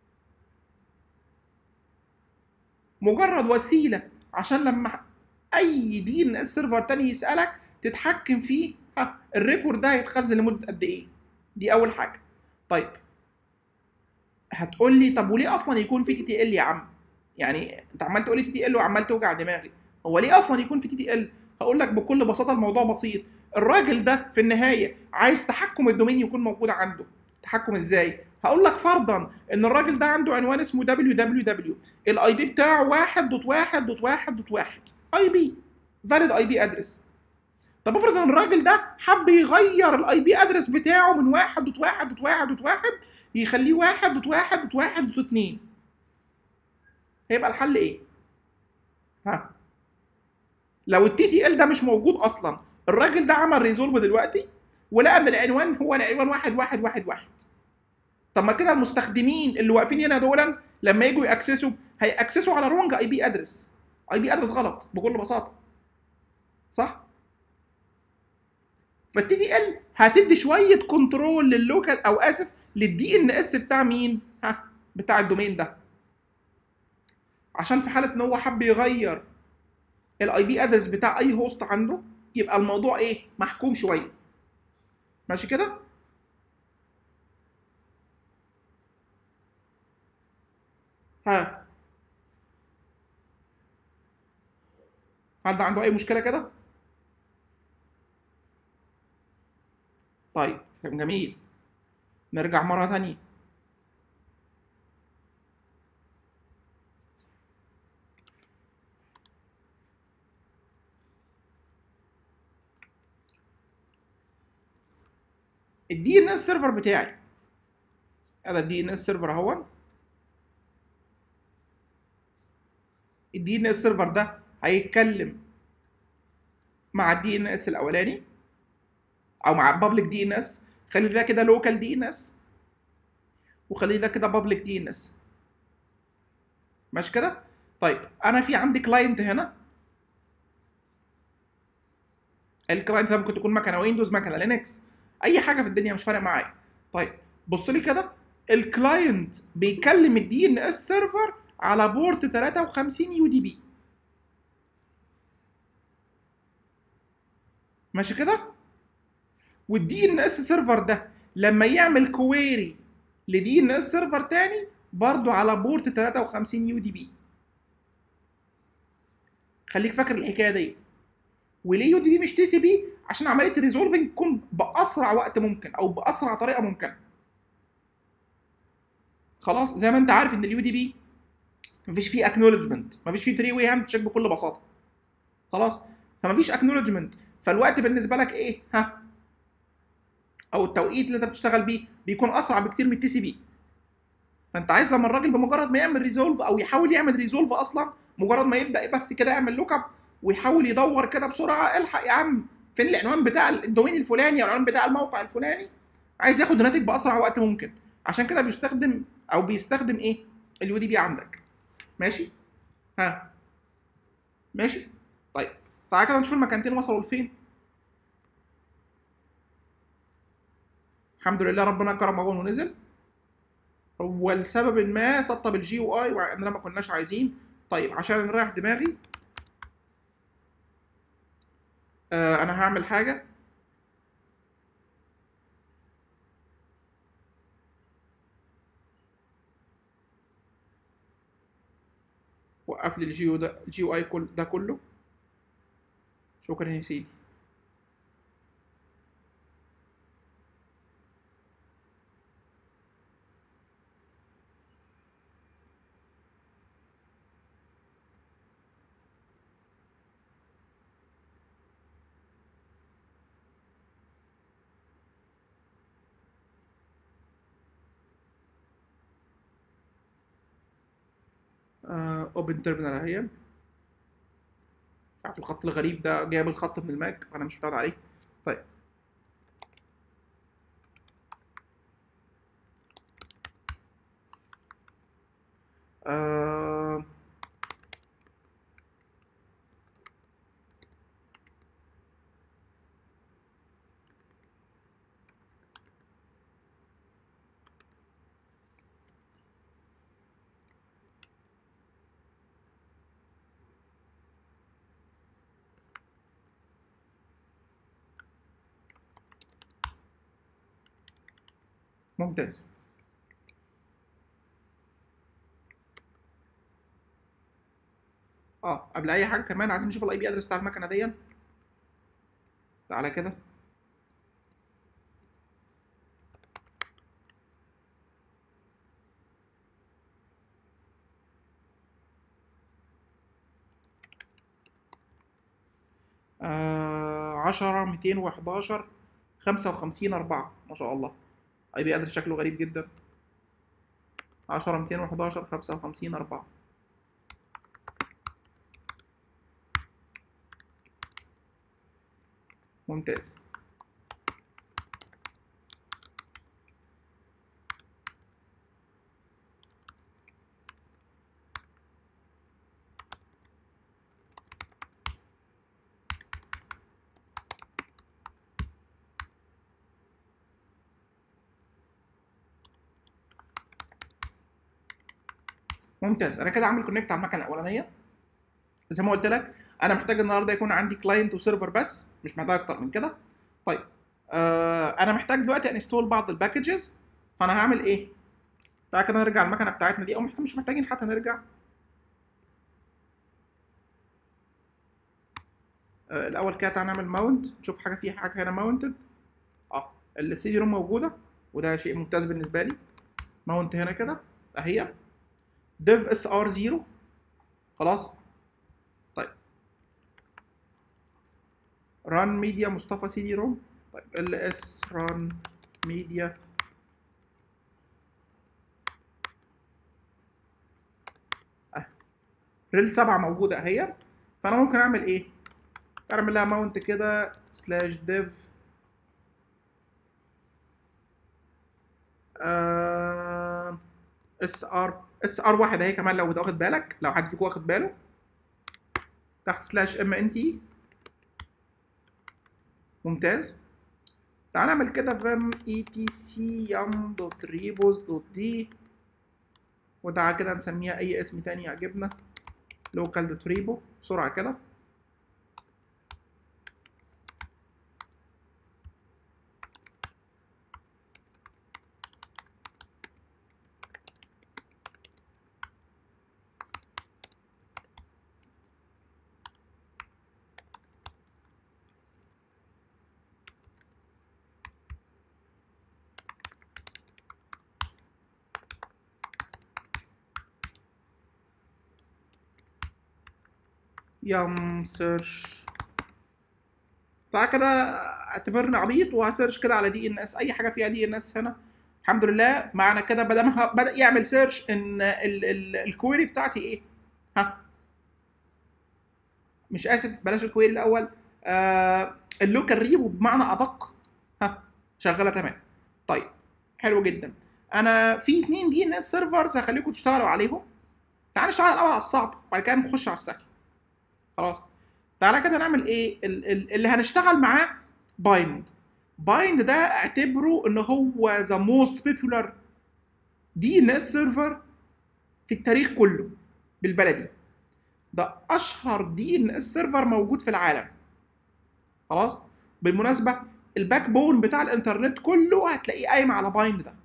مجرد وسيله عشان لما اي دي ان اس سيرفر تاني يسالك تتحكم فيه ها الريكورد ده هيتخزن لمده قد ايه دي اول حاجه طيب هتقول لي طب وليه اصلا يكون في تي تي ال يا عم يعني انت عمال تقول لي تي تي ال وعمال توجع دماغي هو ليه اصلا يكون في تي تي ال هقول لك بكل بساطه الموضوع بسيط الراجل ده في النهايه عايز تحكم الدومين يكون موجود عنده تحكم ازاي هقول لك فرضا ان الراجل ده عنده عنوان اسمه www الاي بي بتاعه 1.1.1.1 اي بي فاليد اي بي ادرس طب افرض ان الراجل ده حب يغير الاي بي ادرس بتاعه من 1.1.1.1 يخليه 1.1.1.2 هيبقى الحل ايه؟ ها لو التي تي ال ده مش موجود اصلا الراجل ده عمل ريزولف دلوقتي ولقى ان العنوان هو العنوان واحد واحد واحد واحد طب ما كده المستخدمين اللي واقفين هنا دول لما يجوا ياكسسوا هياكسسوا على رونج اي بي ادرس اي بي ادرس غلط بكل بساطه صح فالتي دي ال هتدي شويه كنترول لللوكال او اسف للدي ان اس بتاع مين ها بتاع الدومين ده عشان في حاله ان هو حب يغير الاي بي ادرس بتاع اي هوست عنده يبقى الموضوع ايه محكوم شويه ماشي كده ها حد عنده اي مشكله كده طيب كان جميل نرجع مره ثانيه الدي ان اس سيرفر بتاعي هذا الدي ان اس سيرفر اهو الدي ان اس سيرفر ده هيتكلم مع الدي ان اس الاولاني او مع البابليك دي ان اس خلي ده كده لوكال دي ان اس وخلي ده كده بابليك دي ان اس ماشي كده طيب انا في عندي كلاينت هنا الكلاينت ده ممكن تكون مكنه ويندوز مكنه لينكس اي حاجه في الدنيا مش فارق معايا طيب بص لي كده الكلاينت بيكلم الدي ان اس سيرفر على بورت 53 يو دي بي ماشي كده والدي ان اس سيرفر ده لما يعمل كويري لدي ان اس سيرفر تاني برضو على بورت 53 يو دي بي خليك فاكر الحكايه دي وليه يو دي بي مش تي سي بي عشان عمليه الريزولفنج تكون باسرع وقت ممكن او باسرع طريقه ممكنه خلاص زي ما انت عارف ان اليو دي بي مفيش فيه اكنولجمنت مفيش فيه 3 واي هاند تشيك بكل بساطه خلاص فمفيش اكنولجمنت فالوقت بالنسبه لك ايه ها او التوقيت اللي انت بتشتغل بيه بيكون اسرع بكتير من التي سي بي فانت عايز لما الراجل بمجرد ما يعمل ريزولف او يحاول يعمل ريزولف اصلا مجرد ما يبدا بس كده يعمل لوك اب ويحاول يدور كده بسرعه الحق يا عم فين العنوان بتاع الدومين الفلاني او العنوان بتاع الموقع الفلاني عايز ياخد الناتج باسرع وقت ممكن عشان كده بيستخدم او بيستخدم ايه اليو دي بي عندك ماشي ها ماشي طيب تعالى كده نشوف المكانتين وصلوا لفين الحمد لله ربنا كرم اهو ونزل هو لسبب ما سطب الجي يو اي واننا ما كناش عايزين طيب عشان نريح دماغي آه انا هعمل حاجه وقف لي الجي يو ده الجي يو اي كل ده كله شكرا يا سيدي اوبن تيرمينال اهي مش عارف الخط الغريب ده جايب الخط من الماك فانا مش متعود عليه طيب آه ممتاز اه قبل اي حاجه كمان عايزين نشوف الاي بي ادرس بتاع المكنه دي تعالى كده آه عشرة ميتين وحداشر خمسة وخمسين أربعة ما شاء الله اي بي ادرس شكله غريب جدا عشرة ميتين وحداشر خمسة وخمسين أربعة ممتاز ممتاز انا كده عامل كونكت على المكنه الاولانيه زي ما قلت لك انا محتاج النهارده يكون عندي كلاينت وسيرفر بس مش محتاج اكتر من كده طيب آه انا محتاج دلوقتي انستول بعض الباكجز فانا هعمل ايه تعالى كده نرجع المكنه بتاعتنا دي او محتاج مش محتاجين حتى نرجع آه الاول كده تعالى نعمل ماونت نشوف حاجه فيها حاجه هنا ماونتد اه السي دي روم موجوده وده شيء ممتاز بالنسبه لي ماونت هنا كده اهي ديف اس ار 0 خلاص طيب ران ميديا مصطفى سي دي روم طيب ال اس ران ميديا ريل 7 موجوده اهي فانا ممكن اعمل ايه اعمل لها ماونت كده سلاش ديف اس ار اس ار واحد اهي كمان لو واخد بالك لو حد فيكم واخد باله تحت سلاش ام ان تي ممتاز تعال نعمل كده فيم اي تي سي يم دوت ريبوز دوت دي وتعالى كده نسميها اي اسم تاني يعجبنا لوكال دوت ريبو بسرعه كده يم سيرش تعالى كده اعتبرني عبيط وهسيرش كده على دي ان اس اي حاجه فيها دي ان اس هنا الحمد لله معنى كده بدا بدا يعمل سيرش ان الكويري بتاعتي ايه ها مش اسف بلاش الكويري الاول آه اللوكال ريبو بمعنى ادق ها شغاله تمام طيب حلو جدا انا في اتنين دي ان اس سيرفرز هخليكم تشتغلوا عليهم تعالى نشتغل الاول على الصعب بعد كده نخش على السهل خلاص تعالى كده نعمل ايه ال- ال- اللي هنشتغل معاه بايند بايند ده اعتبره ان هو ذا موست بوبولار دي ان اس سيرفر في التاريخ كله بالبلدي ده اشهر دي ان اس سيرفر موجود في العالم خلاص بالمناسبه الباك بون بتاع الانترنت كله هتلاقيه قايم على بايند ده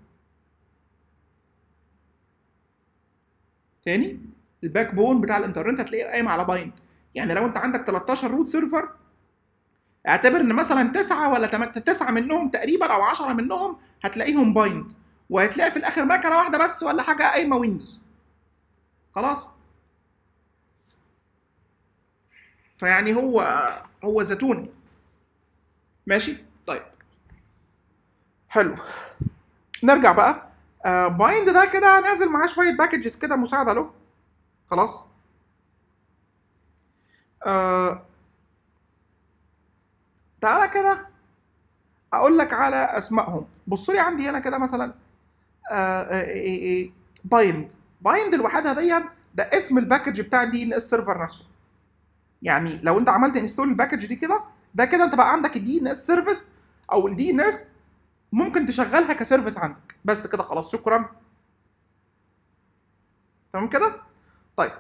تاني الباك بون بتاع الانترنت هتلاقيه قايم على بايند يعني لو انت عندك 13 روت سيرفر اعتبر ان مثلا تسعة ولا تم- تسعة منهم تقريبا او 10 منهم هتلاقيهم بايند وهتلاقي في الاخر مكنه واحده بس ولا حاجه قايمه ويندوز خلاص فيعني هو هو زيتون ماشي طيب حلو نرجع بقى آه بايند ده كده نازل معاه شويه باكجز كده مساعده له خلاص آه تعالى كده اقول لك على اسمائهم بص لي عندي هنا كده مثلا آه آه آه آه بايند بايند لوحدها دي ده اسم الباكج بتاع الدي ان اس سيرفر نفسه يعني لو انت عملت انستول الباكج دي كده ده كده انت بقى عندك الدي ان اس سيرفيس او الدي ان اس ممكن تشغلها كسيرفيس عندك بس كده خلاص شكرا تمام كده طيب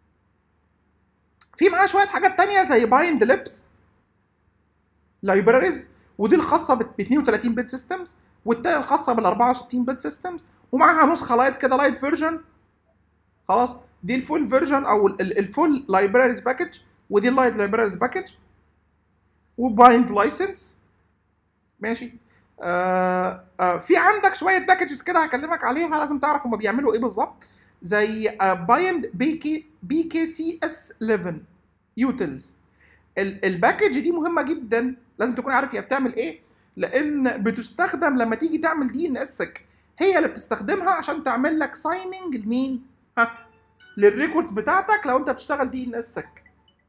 في معاه شويه حاجات تانية زي بايند ليبس لايبراريز ودي الخاصه ب 32 بت سيستمز والتانية الخاصه بال 64 بت سيستمز ومعاها نسخه لايت كده لايت فيرجن خلاص دي الفول فيرجن او الفول لايبراريز باكج ودي اللايت لايبراريز باكج وبايند لايسنس ماشي آه آه في عندك شويه باكجز كده هكلمك عليها لازم تعرف هما بيعملوا ايه بالظبط زي بايند بي كي بي كي سي اس 11 يوتلز الباكج دي مهمه جدا لازم تكون عارف هي بتعمل ايه لان بتستخدم لما تيجي تعمل دي ان اسك هي اللي بتستخدمها عشان تعمل لك سايننج لمين ها للريكوردز بتاعتك لو انت بتشتغل دي ان اسك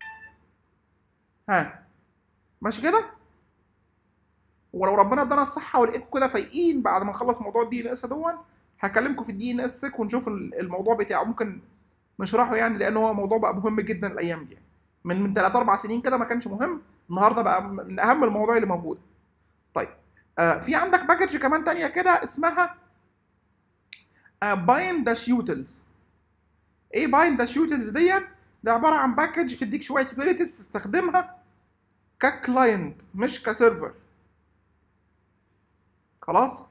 ها ماشي كده ولو ربنا ادانا الصحه ولقيتكم كده فايقين بعد ما نخلص موضوع الدي ان اس دون هكلمكم في الدي ان اس ونشوف الموضوع بتاعه ممكن نشرحه يعني لان هو موضوع بقى مهم جدا الايام دي من من 3 4 سنين كده ما كانش مهم النهارده بقى من اهم المواضيع اللي موجوده طيب آه في عندك باكج كمان تانية كده اسمها باين داش يوتلز ايه بايند شوتلز دي ده عباره عن باكج بتديك شويه ابيليتيز تستخدمها ككلاينت مش كسيرفر خلاص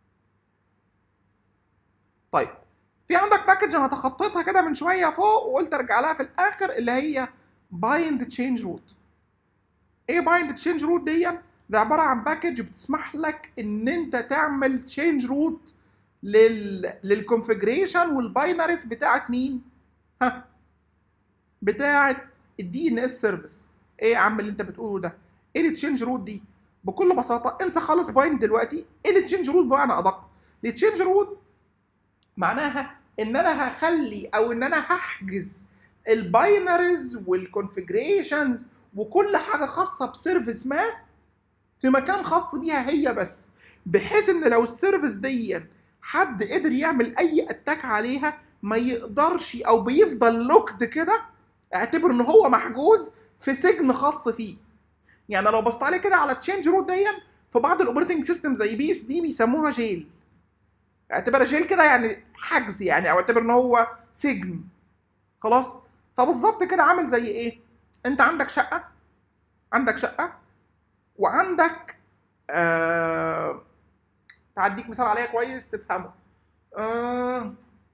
طيب في عندك باكج انا تخطيتها كده من شويه فوق وقلت ارجع لها في الاخر اللي هي بايند تشينج روت ايه بايند تشينج روت دي ده عباره عن باكج بتسمح لك ان انت تعمل تشينج روت لل للكونفجريشن والباينريز بتاعت مين ها بتاعت الدي ان اس سيرفيس ايه يا عم اللي انت بتقوله ده ايه التشينج روت دي بكل بساطه انسى خالص بايند دلوقتي ايه التشينج روت بمعنى ادق التشينج روت معناها ان انا هخلي او ان انا هحجز الباينريز والكونفجريشنز وكل حاجه خاصه بسيرفيس ما في مكان خاص بيها هي بس بحيث ان لو السيرفيس دي حد قدر يعمل اي اتاك عليها ما يقدرش او بيفضل لوكد كده اعتبر ان هو محجوز في سجن خاص فيه يعني لو بصيت عليه كده على تشينج روت دي في بعض الاوبريتنج سيستم زي بي اس دي بيسموها جيل اعتبرها جيل كده يعني حجز يعني او اعتبر ان هو سجن خلاص فبالظبط كده عامل زي ايه انت عندك شقه عندك شقه وعندك آه تعديك مثال عليها كويس تفهمه آه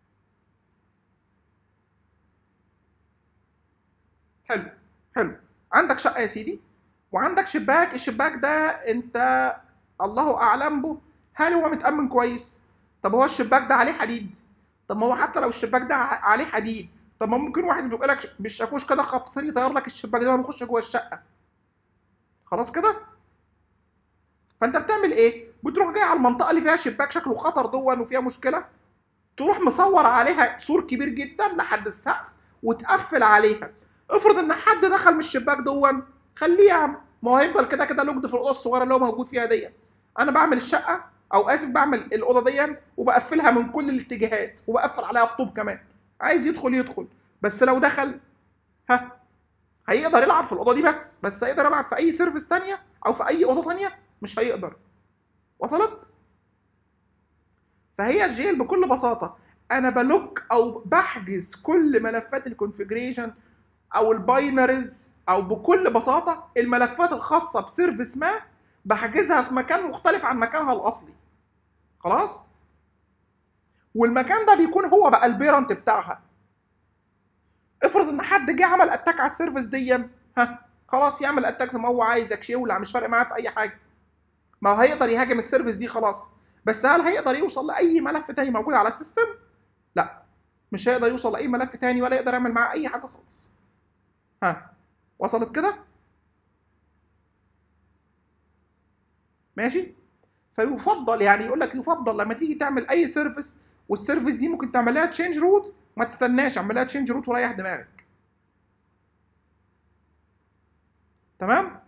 حلو حلو عندك شقه يا سيدي وعندك شباك الشباك ده انت الله اعلم به هل هو متامن كويس طب هو الشباك ده عليه حديد طب ما هو حتى لو الشباك ده عليه حديد طب ما ممكن واحد يدق لك بالشاكوش كده خبطتين يطير لك الشباك ده ويخش جوه الشقه خلاص كده فانت بتعمل ايه بتروح جاي على المنطقه اللي فيها شباك شكله خطر دون وفيها مشكله تروح مصور عليها سور كبير جدا لحد السقف وتقفل عليها افرض ان حد دخل من الشباك دون خليه يا عم ما هو هيفضل كده كده لوجد في الاوضه الصغيره اللي هو موجود فيها دي انا بعمل الشقه او اسف بعمل الاوضه دي وبقفلها من كل الاتجاهات وبقفل عليها بطوب كمان عايز يدخل يدخل بس لو دخل ها هيقدر يلعب في الاوضه دي بس بس هيقدر يلعب في اي سيرفيس تانية او في اي اوضه تانية مش هيقدر وصلت فهي الجيل بكل بساطه انا بلوك او بحجز كل ملفات الكونفيجريشن او الباينريز او بكل بساطه الملفات الخاصه بسيرفيس ما بحجزها في مكان مختلف عن مكانها الاصلي خلاص والمكان ده بيكون هو بقى البيرنت بتاعها افرض ان حد جه عمل اتاك على السيرفيس دي ها خلاص يعمل اتاك زي ما هو عايز يكشيولع مش فارق معاه في اي حاجه ما هو هيقدر يهاجم السيرفيس دي خلاص بس هل هيقدر يوصل لاي ملف تاني موجود على السيستم لا مش هيقدر يوصل لاي ملف تاني ولا يقدر يعمل معاه اي حاجه خالص ها وصلت كده ماشي فيفضل يعني يقول لك يفضل لما تيجي تعمل اي سيرفيس والسيرفيس دي ممكن تعمل لها تشينج روت ما تستناش اعمل لها تشينج روت وريح دماغك تمام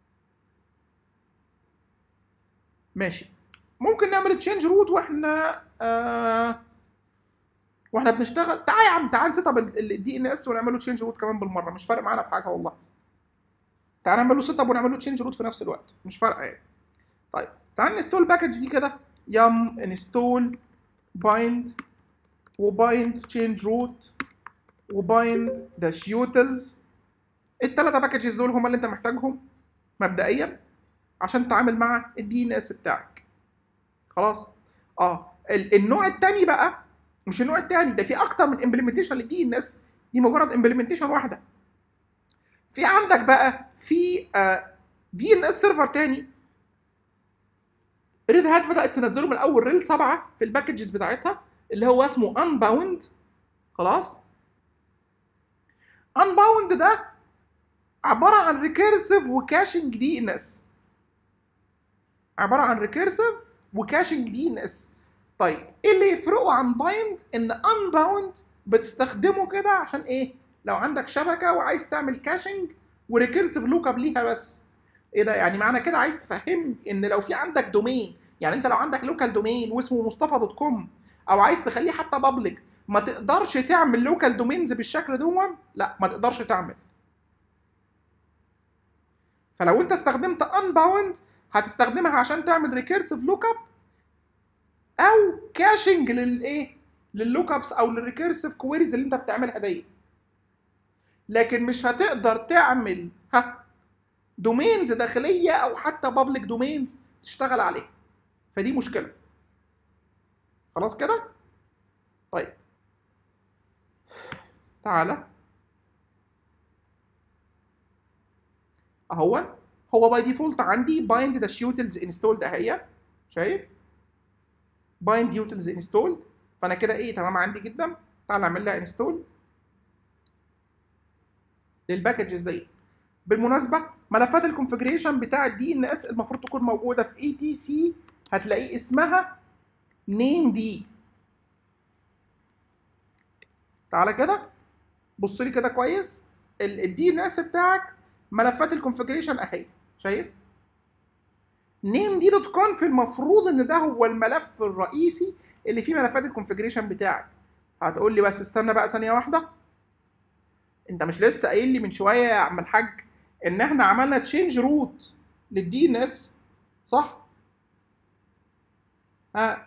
ماشي ممكن نعمل تشينج روت واحنا آه واحنا بنشتغل تعال يا عم تعال نسيت اب الدي ان اس ونعمل له تشينج روت كمان بالمره مش فارق معانا في حاجه والله تعال نعمل له سيت اب ونعمل له تشينج روت في نفس الوقت مش فارقه يعني طيب تعال نستول باكج دي كده يم انستول بايند وبايند تشينج روت وبايند داش يوتلز التلاتة باكجز دول هما اللي انت محتاجهم مبدئيا عشان تتعامل مع الدي ان اس بتاعك خلاص اه النوع التاني بقى مش النوع التاني ده في اكتر من امبلمنتيشن للدي ان اس دي مجرد امبلمنتيشن واحده في عندك بقى في دي ان اس سيرفر تاني ريد هات بدات تنزله من اول ريل 7 في الباكجز بتاعتها اللي هو اسمه انباوند خلاص انباوند ده عباره عن ريكيرسيف وكاشنج دي ان اس عباره عن ريكيرسيف وكاشنج دي ان اس طيب ايه اللي يفرقه عن بايند ان انباوند بتستخدمه كده عشان ايه لو عندك شبكه وعايز تعمل كاشنج وريكيرسيف لوك اب ليها بس ايه ده يعني معنى كده عايز تفهمني ان لو في عندك دومين يعني انت لو عندك لوكال دومين واسمه مصطفى دوت كوم او عايز تخليه حتى بابليك ما تقدرش تعمل لوكال دومينز بالشكل دون لا ما تقدرش تعمل فلو انت استخدمت انباوند هتستخدمها عشان تعمل ريكيرسيف لوك اب او كاشنج للايه لللوك ابس او للريكيرسيف كويريز اللي انت بتعملها دي لكن مش هتقدر تعمل ها دومينز داخليه او حتى بابليك دومينز تشتغل عليها فدي مشكله خلاص كده طيب تعالى اهو هو باي ديفولت عندي بايند ذا شيوتلز انستولد اهي شايف بايند يوتلز انستولد فانا كده ايه تمام عندي جدا تعال نعمل لها انستول للباكجز دي بالمناسبه ملفات الكونفجريشن بتاع الدي ان اس المفروض تكون موجوده في اي تي سي هتلاقيه اسمها نيم دي تعالى كده بص لي كده كويس الدي ان اس بتاعك ملفات الكونفجريشن اهي شايف نيم دي دوت كونف المفروض ان ده هو الملف الرئيسي اللي فيه ملفات الكونفجريشن بتاعك هتقول لي بس استنى بقى ثانيه واحده انت مش لسه قايل لي من شويه يا عم الحاج ان احنا عملنا تشينج روت للدي ان اس صح ها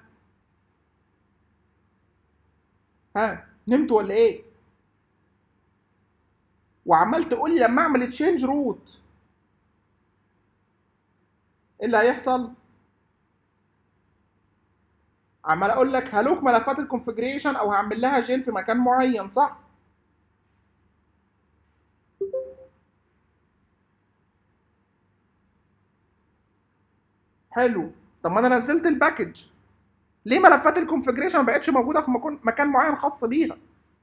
ها نمت ولا ايه وعمال تقول لي لما اعمل تشينج روت ايه اللي هيحصل عمال اقول لك هلوك ملفات الكونفجريشن او هعمل لها جيل في مكان معين صح حلو طب ما انا نزلت الباكج ليه ملفات الكونفجريشن ما بقتش موجوده في مكان مكان معين خاص بيها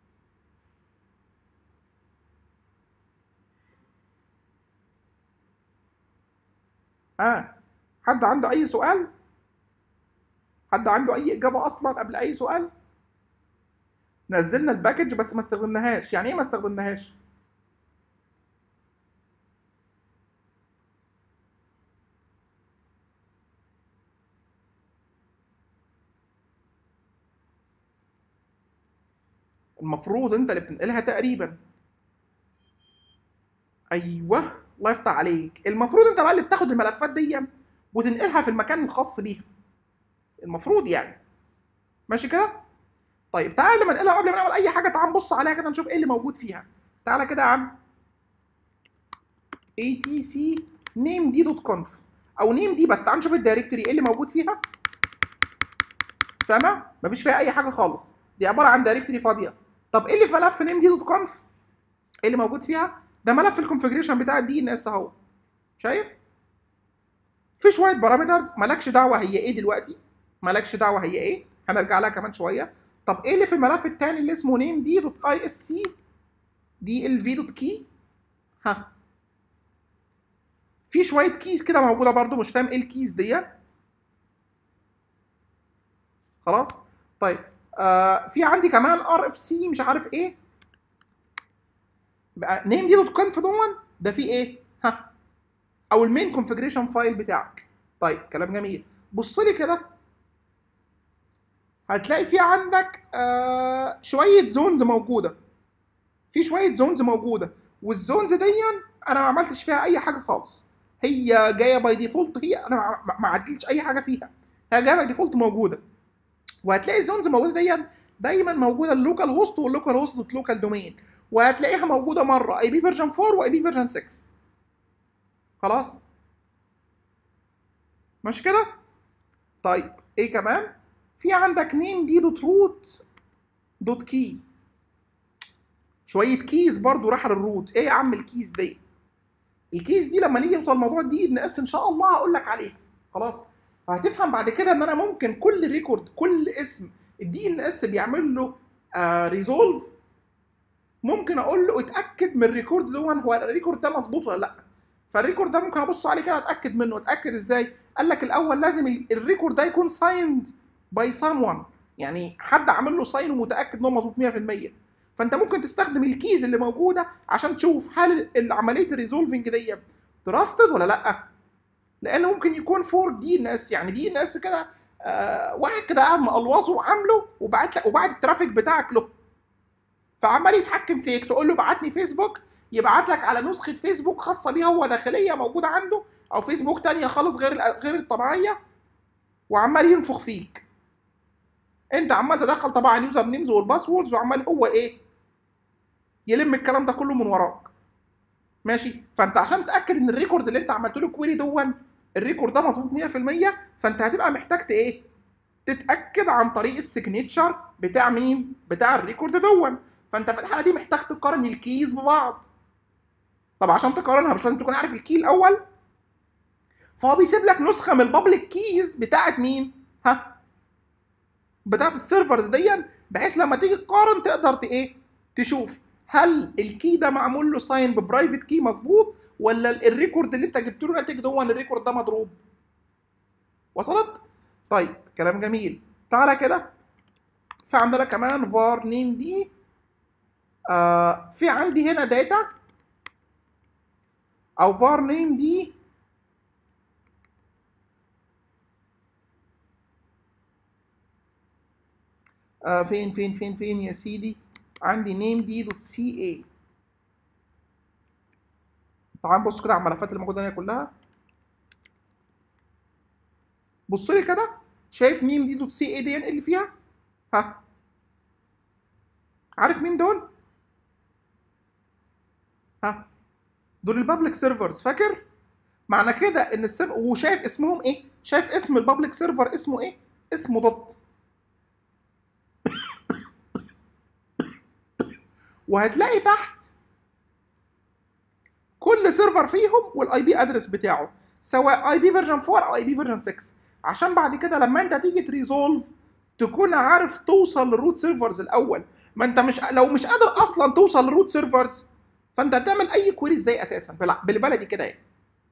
ها آه. حد عنده اي سؤال حد عنده اي اجابه اصلا قبل اي سؤال نزلنا الباكج بس ما استخدمناهاش يعني ايه ما استخدمناهاش المفروض انت اللي بتنقلها تقريبا ايوه الله يفتح عليك المفروض انت بقى اللي بتاخد الملفات دي وتنقلها في المكان الخاص بيها المفروض يعني ماشي كده طيب تعالى لما ننقلها قبل ما نعمل اي حاجه تعال نبص عليها كده نشوف ايه اللي موجود فيها تعالى كده يا عم atc name دي دوت كونف او نيم دي بس تعال نشوف الدايركتوري ايه اللي موجود فيها سامع مفيش فيها اي حاجه خالص دي عباره عن دايركتوري فاضيه طب ايه اللي في ملف نيم دي دوت كونف ايه اللي موجود فيها ده ملف الكونفجريشن بتاع الدي ان اس اهو شايف في شويه بارامترز مالكش دعوه هي ايه دلوقتي مالكش دعوه هي ايه هنرجع لها كمان شويه طب ايه اللي في الملف الثاني اللي اسمه نيم دي دوت اي اس سي دي ال في دوت كي ها في شويه كيز كده موجوده برضو مش فاهم ايه الكيز دي خلاص طيب آه في عندي كمان ار اف سي مش عارف ايه بقى نيم دي دوت كونف دون ده فيه ايه ها او المين كونفجريشن فايل بتاعك طيب كلام جميل بص لي كده هتلاقي في عندك آه شويه زونز موجوده في شويه زونز موجوده والزونز دي انا ما عملتش فيها اي حاجه خالص هي جايه باي ديفولت هي انا ما عدلتش اي حاجه فيها هي جايه باي ديفولت موجوده وهتلاقي الزونز موجوده دي دايما موجوده اللوكال هوست واللوكال هوست دوت لوكال دومين وهتلاقيها موجوده مره اي بي فيرجن 4 واي بي فيرجن 6 خلاص مش كده طيب ايه كمان في عندك نيم دي دوت روت دوت كي شويه كيز برضو راح للروت ايه يا عم الكيز دي الكيز دي لما نيجي نوصل لموضوع الدي ان اس ان شاء الله هقول لك عليها خلاص فهتفهم بعد كده ان انا ممكن كل ريكورد كل اسم الدي ان اس بيعمل له آه ريزولف ممكن اقول له اتاكد من الريكورد ده هو الريكورد ده مظبوط ولا لا فالريكورد ده ممكن ابص عليه كده اتاكد منه اتاكد ازاي قال لك الاول لازم الريكورد ده يكون سايند باي سام يعني حد عامل له ساين ومتاكد ان هو مظبوط 100% فانت ممكن تستخدم الكيز اللي موجوده عشان تشوف هل عمليه الريزولفنج دي تراستد ولا لا لان ممكن يكون فور دي ان اس يعني دي ان اس كده آه واحد كده قاعد مقلوصه وعامله وبعت لك وبعت الترافيك بتاعك له فعمال يتحكم فيك تقول له بعتني فيسبوك يبعت لك على نسخه فيسبوك خاصه بيه هو داخليه موجوده عنده او فيسبوك تانية خالص غير غير الطبيعيه وعمال ينفخ فيك انت عمال تدخل طبعا اليوزر نيمز والباسوردز وعمال هو ايه يلم الكلام ده كله من وراك ماشي فانت عشان تاكد ان الريكورد اللي انت عملت له كويري دون الريكورد ده مظبوط 100% فانت هتبقى محتاج ت- ايه تتاكد عن طريق السيجنتشر بتاع مين بتاع الريكورد دون فانت في الحاله دي محتاج تقارن الكيز ببعض طب عشان تقارنها مش لازم تكون عارف الكي الاول فهو بيسيب لك نسخه من البابليك كيز بتاعت مين ها بتاعت السيرفرز دي بحيث لما تيجي تقارن تقدر ت- ايه تشوف هل الكي ده معمول له ساين ببرايفت كي مظبوط ولا ال- الريكورد اللي انت جبت له ناتج ده الريكورد ده مضروب وصلت طيب كلام جميل تعالى كده في عندنا كمان var name دي آه في عندي هنا داتا او var name دي آه فين فين فين فين يا سيدي عندي name دي دوت سي اي تعال بص كده على الملفات اللي موجوده هنا كلها بص لي كده شايف ميم دي دوت سي اي دي اللي فيها ها عارف مين دول ها دول البابليك سيرفرز فاكر معنى كده ان السيرفر وشايف اسمهم ايه شايف اسم البابليك سيرفر اسمه ايه اسمه دوت وهتلاقي تحت كل سيرفر فيهم والاي بي ادرس بتاعه سواء اي بي فيرجن 4 او اي بي فيرجن 6 عشان بعد كده لما انت تيجي تريزولف تكون عارف توصل للروت سيرفرز الاول ما انت مش لو مش قادر اصلا توصل للروت سيرفرز فانت هتعمل اي كويري ازاي اساسا بلا- بالبلدي كده يعني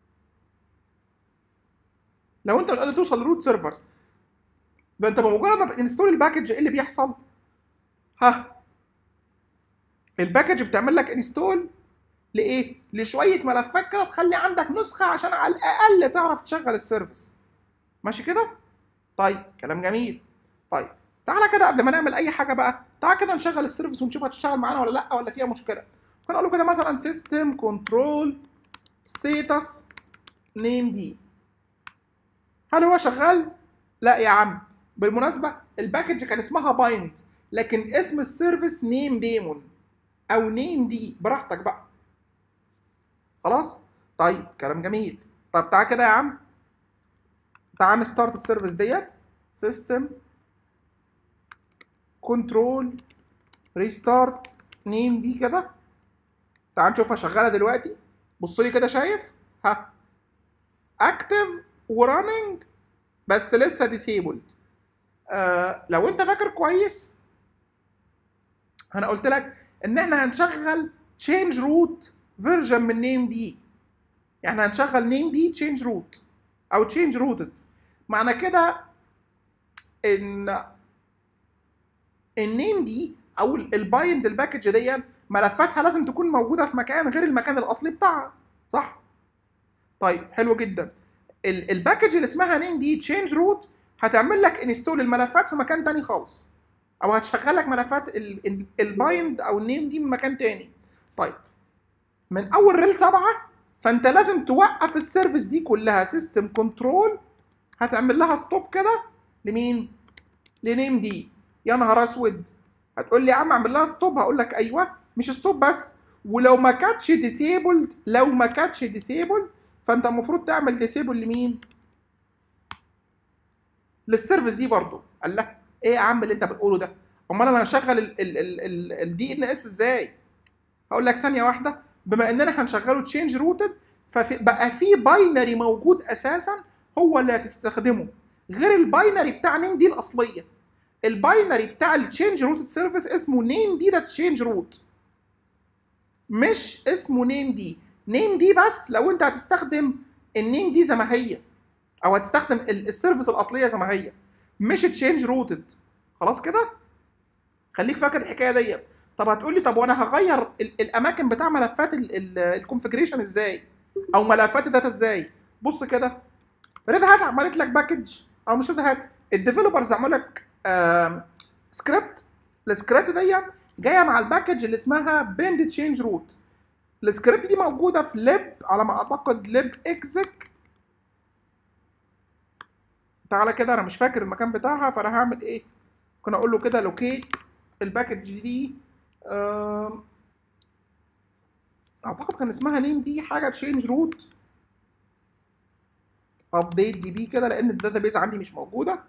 لو انت مش قادر توصل للروت سيرفرز ده انت بمجرد ما بتنستول الباكج ايه اللي بيحصل ها الباكج بتعمل لك انستول لايه لشويه ملفات كده تخلي عندك نسخه عشان على الاقل تعرف تشغل السيرفيس ماشي كده طيب كلام جميل طيب تعالى كده قبل ما نعمل اي حاجه بقى تعالى كده نشغل السيرفيس ونشوف هتشتغل معانا ولا لا ولا فيها مشكله ممكن اقول له كده مثلا سيستم كنترول ستيتس نيم دي هل هو شغال لا يا عم بالمناسبه الباكج كان اسمها بايند لكن اسم السيرفيس نيم ديمون او نيم دي براحتك بقى خلاص طيب كلام جميل طب تعال كده يا عم تعال نستارت السيرفيس ديت سيستم كنترول ريستارت نيم دي كده تعال نشوفها شغاله دلوقتي بص لي كده شايف ها اكتف وراننج بس لسه ديسيبلد آه لو انت فاكر كويس انا قلت لك ان احنا هنشغل تشينج روت فيرجن من نيم دي يعني هنشغل نيم دي تشينج روت او تشينج روتد معنى كده ان النيم دي او البايند الباكج دي ملفاتها لازم تكون موجوده في مكان غير المكان الاصلي بتاعها صح طيب حلو جدا ال- الباكج اللي اسمها نيم دي تشينج روت هتعمل لك انستول الملفات في مكان تاني خالص او هتشغل لك ملفات ال- ال- البايند او النيم دي من مكان تاني طيب من اول ريل سبعة فانت لازم توقف السيرفيس دي كلها سيستم كنترول هتعمل لها ستوب كده لمين لنيم دي يا نهار اسود هتقول لي يا عم اعمل لها ستوب هقول لك ايوه مش ستوب بس ولو ما كانتش ديسيبلد لو ما كانتش ديسيبل فانت المفروض تعمل ديسيبل لمين للسيرفيس دي برضو قال لك ايه يا عم اللي انت بتقوله ده امال انا هشغل الدي ان اس ازاي هقول لك ثانيه واحده بما اننا هنشغله تشينج روتد فبقى في باينري موجود اساسا هو اللي هتستخدمه غير الباينري بتاع نيم دي الاصليه الباينري بتاع التشينج روتد سيرفيس اسمه نيم دي ده تشينج روت مش اسمه نيم دي نيم دي بس لو انت هتستخدم النيم دي زي ما هي او هتستخدم ال- السيرفيس الاصليه زي ما هي مش تشينج روتد خلاص كده خليك فاكر الحكايه دي طب هتقول لي طب وانا هغير ال- الاماكن بتاع ملفات الكونفجريشن ازاي او ملفات الداتا ازاي بص كده ريد هات عملت لك باكج او مش ريد هات الديفلوبرز عملوا لك سكريبت السكريبت دي جايه مع الباكج اللي اسمها بيند تشينج روت السكريبت دي موجوده في ليب على ما اعتقد ليب اكزك تعالى كده انا مش فاكر المكان بتاعها فانا هعمل ايه ممكن اقول له كده لوكيت الباكج دي آم، اعتقد كان اسمها نيم دي حاجه تشينج روت ابديت دي بي كده لان الداتابيز عندي مش موجوده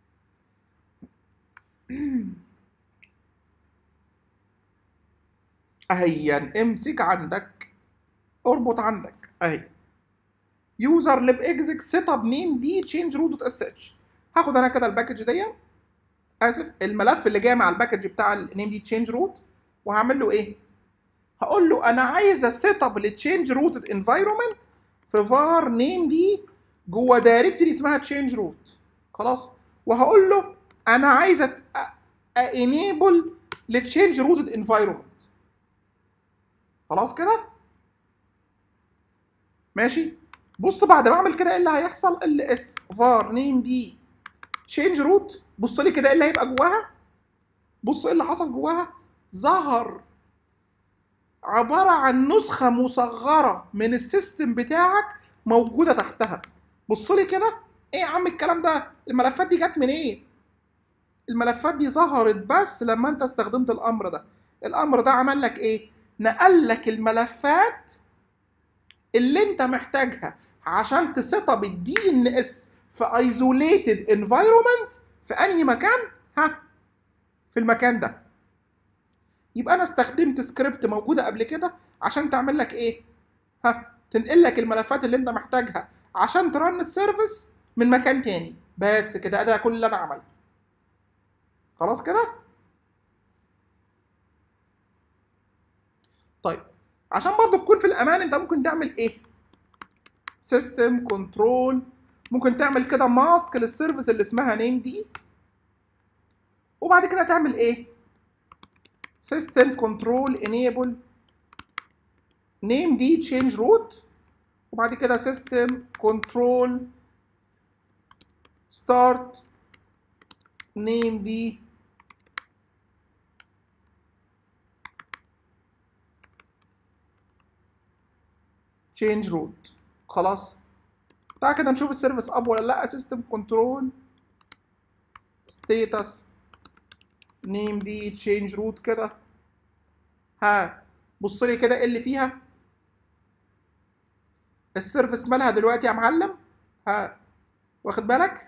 اهيا امسك عندك اربط عندك اهي يوزر لب اكزك سيت اب نيم دي تشينج روت دوت اس اتش هاخد انا كده الباكج دي اسف الملف اللي جاي مع الباكج بتاع النيم دي تشينج روت وهعمل له ايه هقول له انا عايز اسيت اب التشينج روت انفايرمنت في فار نيم دي جوه دايركتري اسمها تشينج روت خلاص وهقول له انا عايز انيبل للتشينج روت انفايرمنت خلاص كده ماشي بص بعد ما اعمل كده ايه اللي هيحصل ال اس فار نيم دي تشينج روت بص لي كده ايه اللي هيبقى جواها بص ايه اللي حصل جواها ظهر عبارة عن نسخة مصغرة من السيستم بتاعك موجودة تحتها بص لي كده ايه يا عم الكلام ده الملفات دي جت منين إيه؟ الملفات دي ظهرت بس لما انت استخدمت الامر ده الامر ده عمل لك ايه نقل لك الملفات اللي انت محتاجها عشان تسيت اب الدي ان اس في ايزوليتد انفايرومنت في انهي مكان ها في المكان ده يبقى انا استخدمت سكريبت موجوده قبل كده عشان تعمل لك ايه ها تنقل لك الملفات اللي انت محتاجها عشان ترن السيرفيس من مكان تاني بس كده ده كل اللي انا عملته خلاص كده طيب عشان برضه تكون في الامان انت ممكن تعمل ايه سيستم كنترول ممكن تعمل كده ماسك للسيرفيس اللي اسمها نيم دي وبعد كده تعمل ايه سيستم كنترول انيبل نيم دي تشينج روت وبعد كده سيستم كنترول ستارت نيم دي تشينج روت خلاص تعال كده نشوف السيرفيس اب ولا لا سيستم كنترول ستيتس نيم دي تشينج روت كده ها بص لي كده ايه اللي فيها السيرفيس مالها دلوقتي يا معلم ها واخد بالك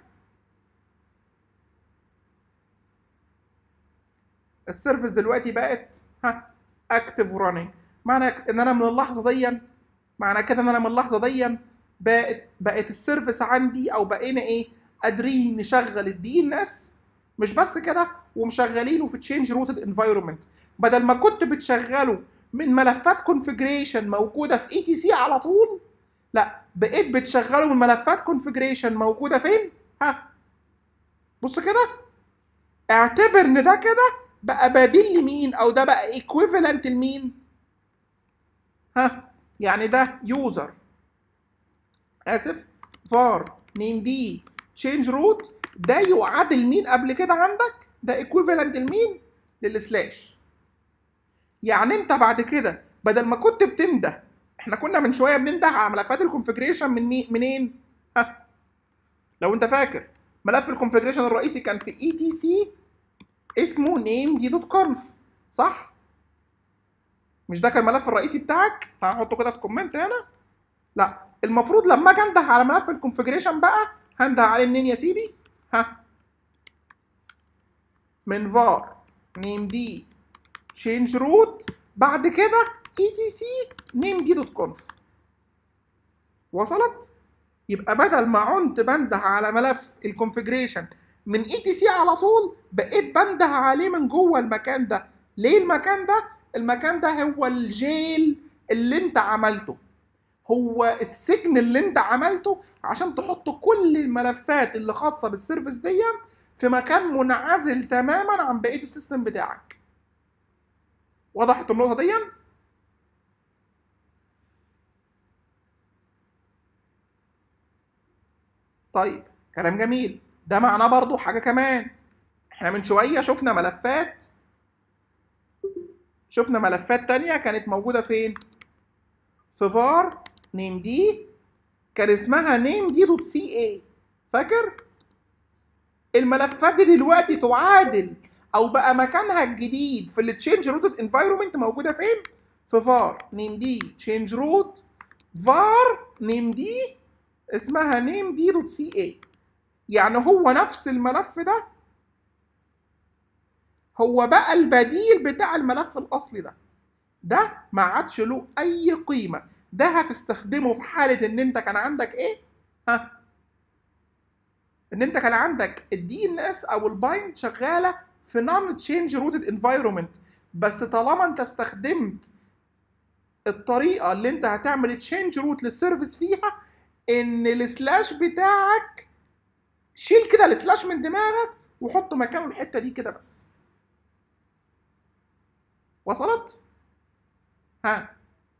السيرفيس دلوقتي بقت ها اكتف وراننج معنى ان انا من اللحظه دي معنى كده ان انا من اللحظه دي بقت بقت السيرفيس عندي او بقينا ايه قادرين نشغل الدي ان اس مش بس كده ومشغلينه في تشينج روتد انفايرمنت بدل ما كنت بتشغله من ملفات كونفجريشن موجوده في اي تي سي على طول لا بقيت بتشغله من ملفات كونفجريشن موجوده فين ها بص كده اعتبر ان ده كده بقى بديل لمين او ده بقى ايكويفالنت لمين ها يعني ده يوزر اسف فار نيم دي تشينج روت ده يعادل مين قبل كده عندك ده ايكويفالنت لمين للسلاش يعني انت بعد كده بدل ما كنت بتنده احنا كنا من شويه بننده على ملفات الكونفجريشن من مين منين ها لو انت فاكر ملف الكونفجريشن الرئيسي كان في اي تي سي اسمه نيم دي دوت كونف صح مش ده كان الملف الرئيسي بتاعك تعال نحطه كده في كومنت هنا لا المفروض لما اجي انده على ملف الكونفجريشن بقى هنده عليه منين يا سيدي ها من var name دي change root بعد كده etc name دي دوت conf وصلت يبقى بدل ما كنت بنده على ملف الكونفجريشن من اي تي سي على طول بقيت بنده عليه من جوه المكان ده ليه المكان ده المكان ده هو الجيل اللي انت عملته هو السجن اللي انت عملته عشان تحط كل الملفات اللي خاصه بالسيرفيس دي في مكان منعزل تماما عن بقيه السيستم بتاعك وضحت النقطه دي طيب كلام جميل ده معناه برضو حاجه كمان احنا من شويه شفنا ملفات شفنا ملفات تانية كانت موجوده فين في فار نيم دي كان اسمها نيم دي دوت سي اي فاكر الملفات دي دلوقتي تعادل او بقى مكانها الجديد في التشينج روتد انفايرمنت موجوده فين في فار نيم دي تشينج روت فار نيم دي اسمها نيم دي دوت سي اي يعني هو نفس الملف ده هو بقى البديل بتاع الملف الاصلي ده ده ما عادش له اي قيمه ده هتستخدمه في حاله ان انت كان عندك ايه ها ان انت كان عندك الدي ان اس او البايند شغاله في نون تشينج روتد انفايرمنت بس طالما انت استخدمت الطريقه اللي انت هتعمل تشينج روت للسيرفيس فيها ان السلاش بتاعك شيل كده السلاش من دماغك وحط مكانه الحته دي كده بس وصلت ها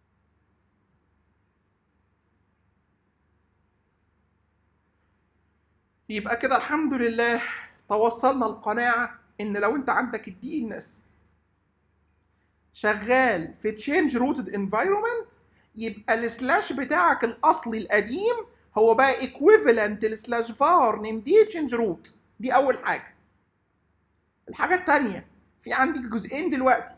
يبقى كده الحمد لله توصلنا القناعة ان لو انت عندك الدي ان اس شغال في تشينج روتد انفايرمنت يبقى السلاش بتاعك الاصلي القديم هو بقى ايكويفالنت لسلاش فار نيم دي تشينج روت دي اول حاجه الحاجه الثانيه في عندك جزئين دلوقتي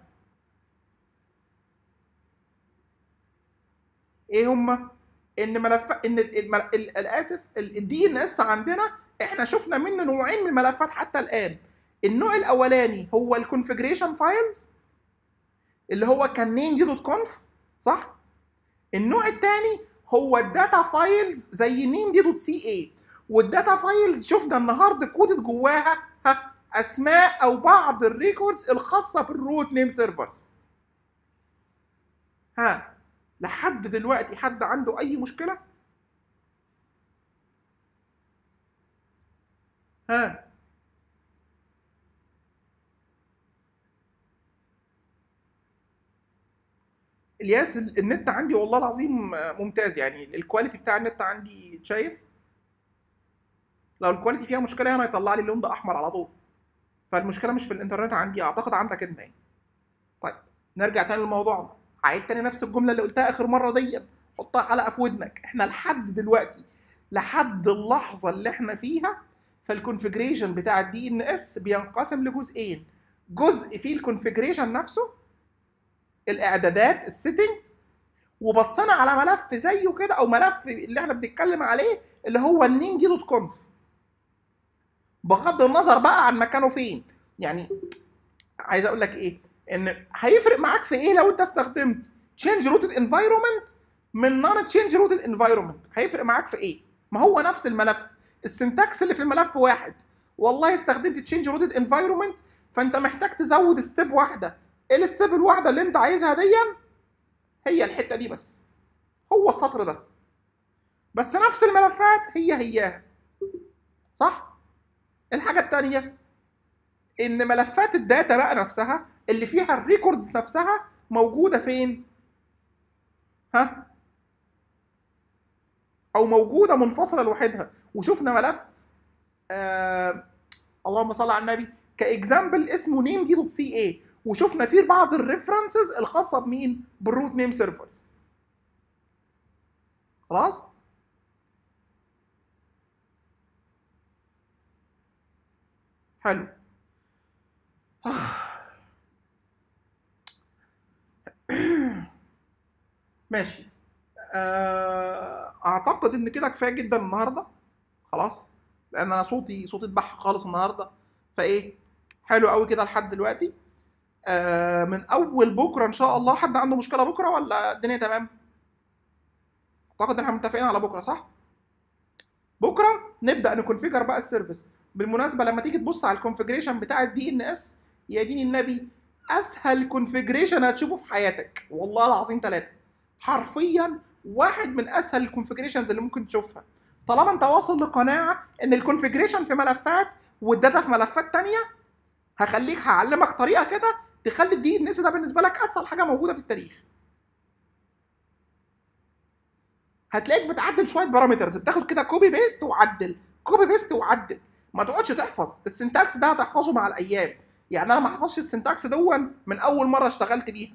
ايه هما ان ملف ان المل... ال... الاسف الدي ان اس عندنا احنا شفنا منه نوعين من الملفات حتى الان النوع الاولاني هو الكونفجريشن فايلز اللي هو كان نيم دي دوت كونف صح النوع الثاني هو الداتا فايلز زي نيم دي دوت سي اي والداتا فايلز شفنا النهارده كودت جواها ها اسماء او بعض الريكوردز الخاصه بالروت نيم سيرفرز ها لحد دلوقتي حد عنده اي مشكله ها الياس النت عندي والله العظيم ممتاز يعني الكواليتي بتاع النت عندي شايف لو الكواليتي فيها مشكله هنا يطلع لي اللون ده احمر على طول فالمشكله مش في الانترنت عندي اعتقد عندك انت يعني طيب نرجع تاني لموضوعنا عيد تاني نفس الجمله اللي قلتها اخر مره دي حطها حلقه في ودنك احنا لحد دلوقتي لحد اللحظه اللي احنا فيها فالكونفجريشن بتاع الدي ان اس بينقسم لجزئين جزء فيه الكونفجريشن نفسه الاعدادات السيتنجز وبصينا على ملف زيه كده او ملف اللي احنا بنتكلم عليه اللي هو النيم دي دوت كونف بغض النظر بقى عن مكانه فين يعني عايز اقول لك ايه ان هيفرق معاك في ايه لو انت استخدمت تشينج روتد انفايرمنت من نون تشينج روتد انفايرمنت هيفرق معاك في ايه ما هو نفس الملف السنتكس اللي في الملف واحد والله استخدمت تشينج روتد انفايرمنت فانت محتاج تزود ستيب واحده ايه الستيب الواحده اللي انت عايزها دي هي الحته دي بس هو السطر ده بس نفس الملفات هي هياها صح الحاجه الثانيه ان ملفات الداتا بقى نفسها اللي فيها الريكوردز نفسها موجوده فين ها او موجوده منفصله لوحدها وشفنا ملف آه اللهم صل على النبي كاكزامبل اسمه نيم دي دوت سي اي وشفنا فيه بعض الريفرنسز الخاصه بمين بالروت نيم سيرفرز خلاص حلو ماشي اعتقد ان كده كفايه جدا النهارده خلاص لان انا صوتي صوتي اتبح خالص النهارده فايه حلو قوي كده لحد دلوقتي آه من اول بكره ان شاء الله حد عنده مشكله بكره ولا الدنيا تمام اعتقد ان احنا متفقين على بكره صح بكره نبدا نكونفيجر بقى السيرفيس بالمناسبه لما تيجي تبص على الكونفيجريشن بتاع الدي ان اس يا دين النبي اسهل كونفيجريشن هتشوفه في حياتك والله العظيم ثلاثه حرفيا واحد من اسهل الكونفيجريشنز اللي ممكن تشوفها طالما انت واصل لقناعه ان الكونفيجريشن في ملفات والداتا في ملفات تانية هخليك هعلمك طريقه كده تخلي الدي ان اس ده بالنسبه لك اسهل حاجه موجوده في التاريخ هتلاقيك بتعدل شويه بارامترز بتاخد كده كوبي بيست وعدل كوبي بيست وعدل ما تقعدش تحفظ السنتكس ده هتحفظه مع الايام يعني انا ما حفظش السنتكس دون من اول مره اشتغلت بيها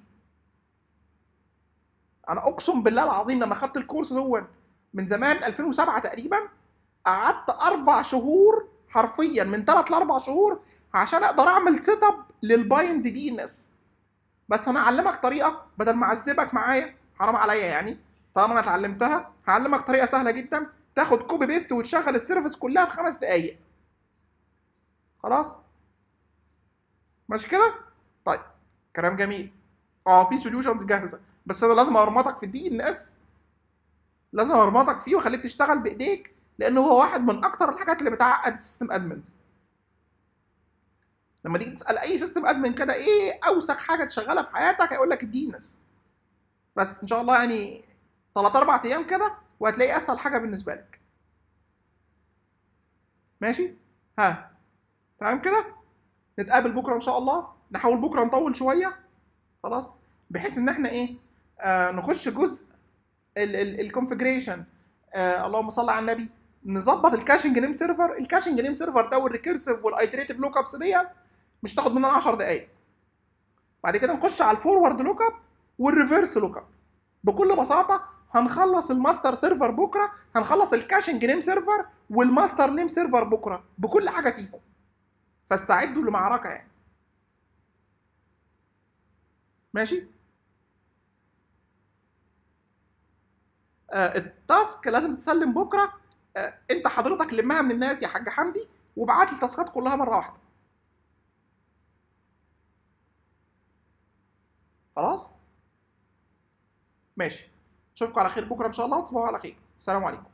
انا اقسم بالله العظيم لما خدت الكورس دون من زمان 2007 تقريبا قعدت اربع شهور حرفيا من 3 ل 4 شهور عشان اقدر اعمل سيت اب للبايند دي ان اس بس انا اعلمك طريقه بدل ما اعذبك معايا حرام عليا يعني طالما انا اتعلمتها هعلمك طريقه سهله جدا تاخد كوبي بيست وتشغل السيرفيس كلها في خمس دقايق خلاص ماشي كده طيب كلام جميل اه في سوليوشنز جاهزه بس انا لازم ارمطك في الدي ان اس لازم ارمطك فيه واخليك تشتغل بايديك لانه هو واحد من اكتر الحاجات اللي بتعقد السيستم ادمنز لما تيجي تسال اي سيستم ادمن كده ايه اوسخ حاجه تشغلها في حياتك هيقول لك الدي ان اس بس ان شاء الله يعني 3 4 ايام كده وهتلاقي اسهل حاجه بالنسبه لك ماشي ها تمام كده نتقابل بكره ان شاء الله نحاول بكره نطول شويه خلاص بحيث ان احنا ايه آه نخش جزء الكونفجريشن آه اللهم صل على النبي نظبط الكاشنج نيم سيرفر الكاشنج نيم سيرفر ده والريكيرسيف والايتريتيف لوك ابس دي مش تاخد مننا 10 دقائق بعد كده نخش على الفورورد لوك اب والريفرس لوك اب بكل بساطه هنخلص الماستر سيرفر بكره هنخلص الكاشنج نيم سيرفر والماستر نيم سيرفر بكره بكل حاجه فيهم فاستعدوا لمعركه يعني ماشي آه التاسك لازم تتسلم بكره آه انت حضرتك لمها من الناس يا حاج حمدي وابعت لي التاسكات كلها مره واحده خلاص ماشي اشوفكم على خير بكره ان شاء الله وتصبحوا على خير السلام عليكم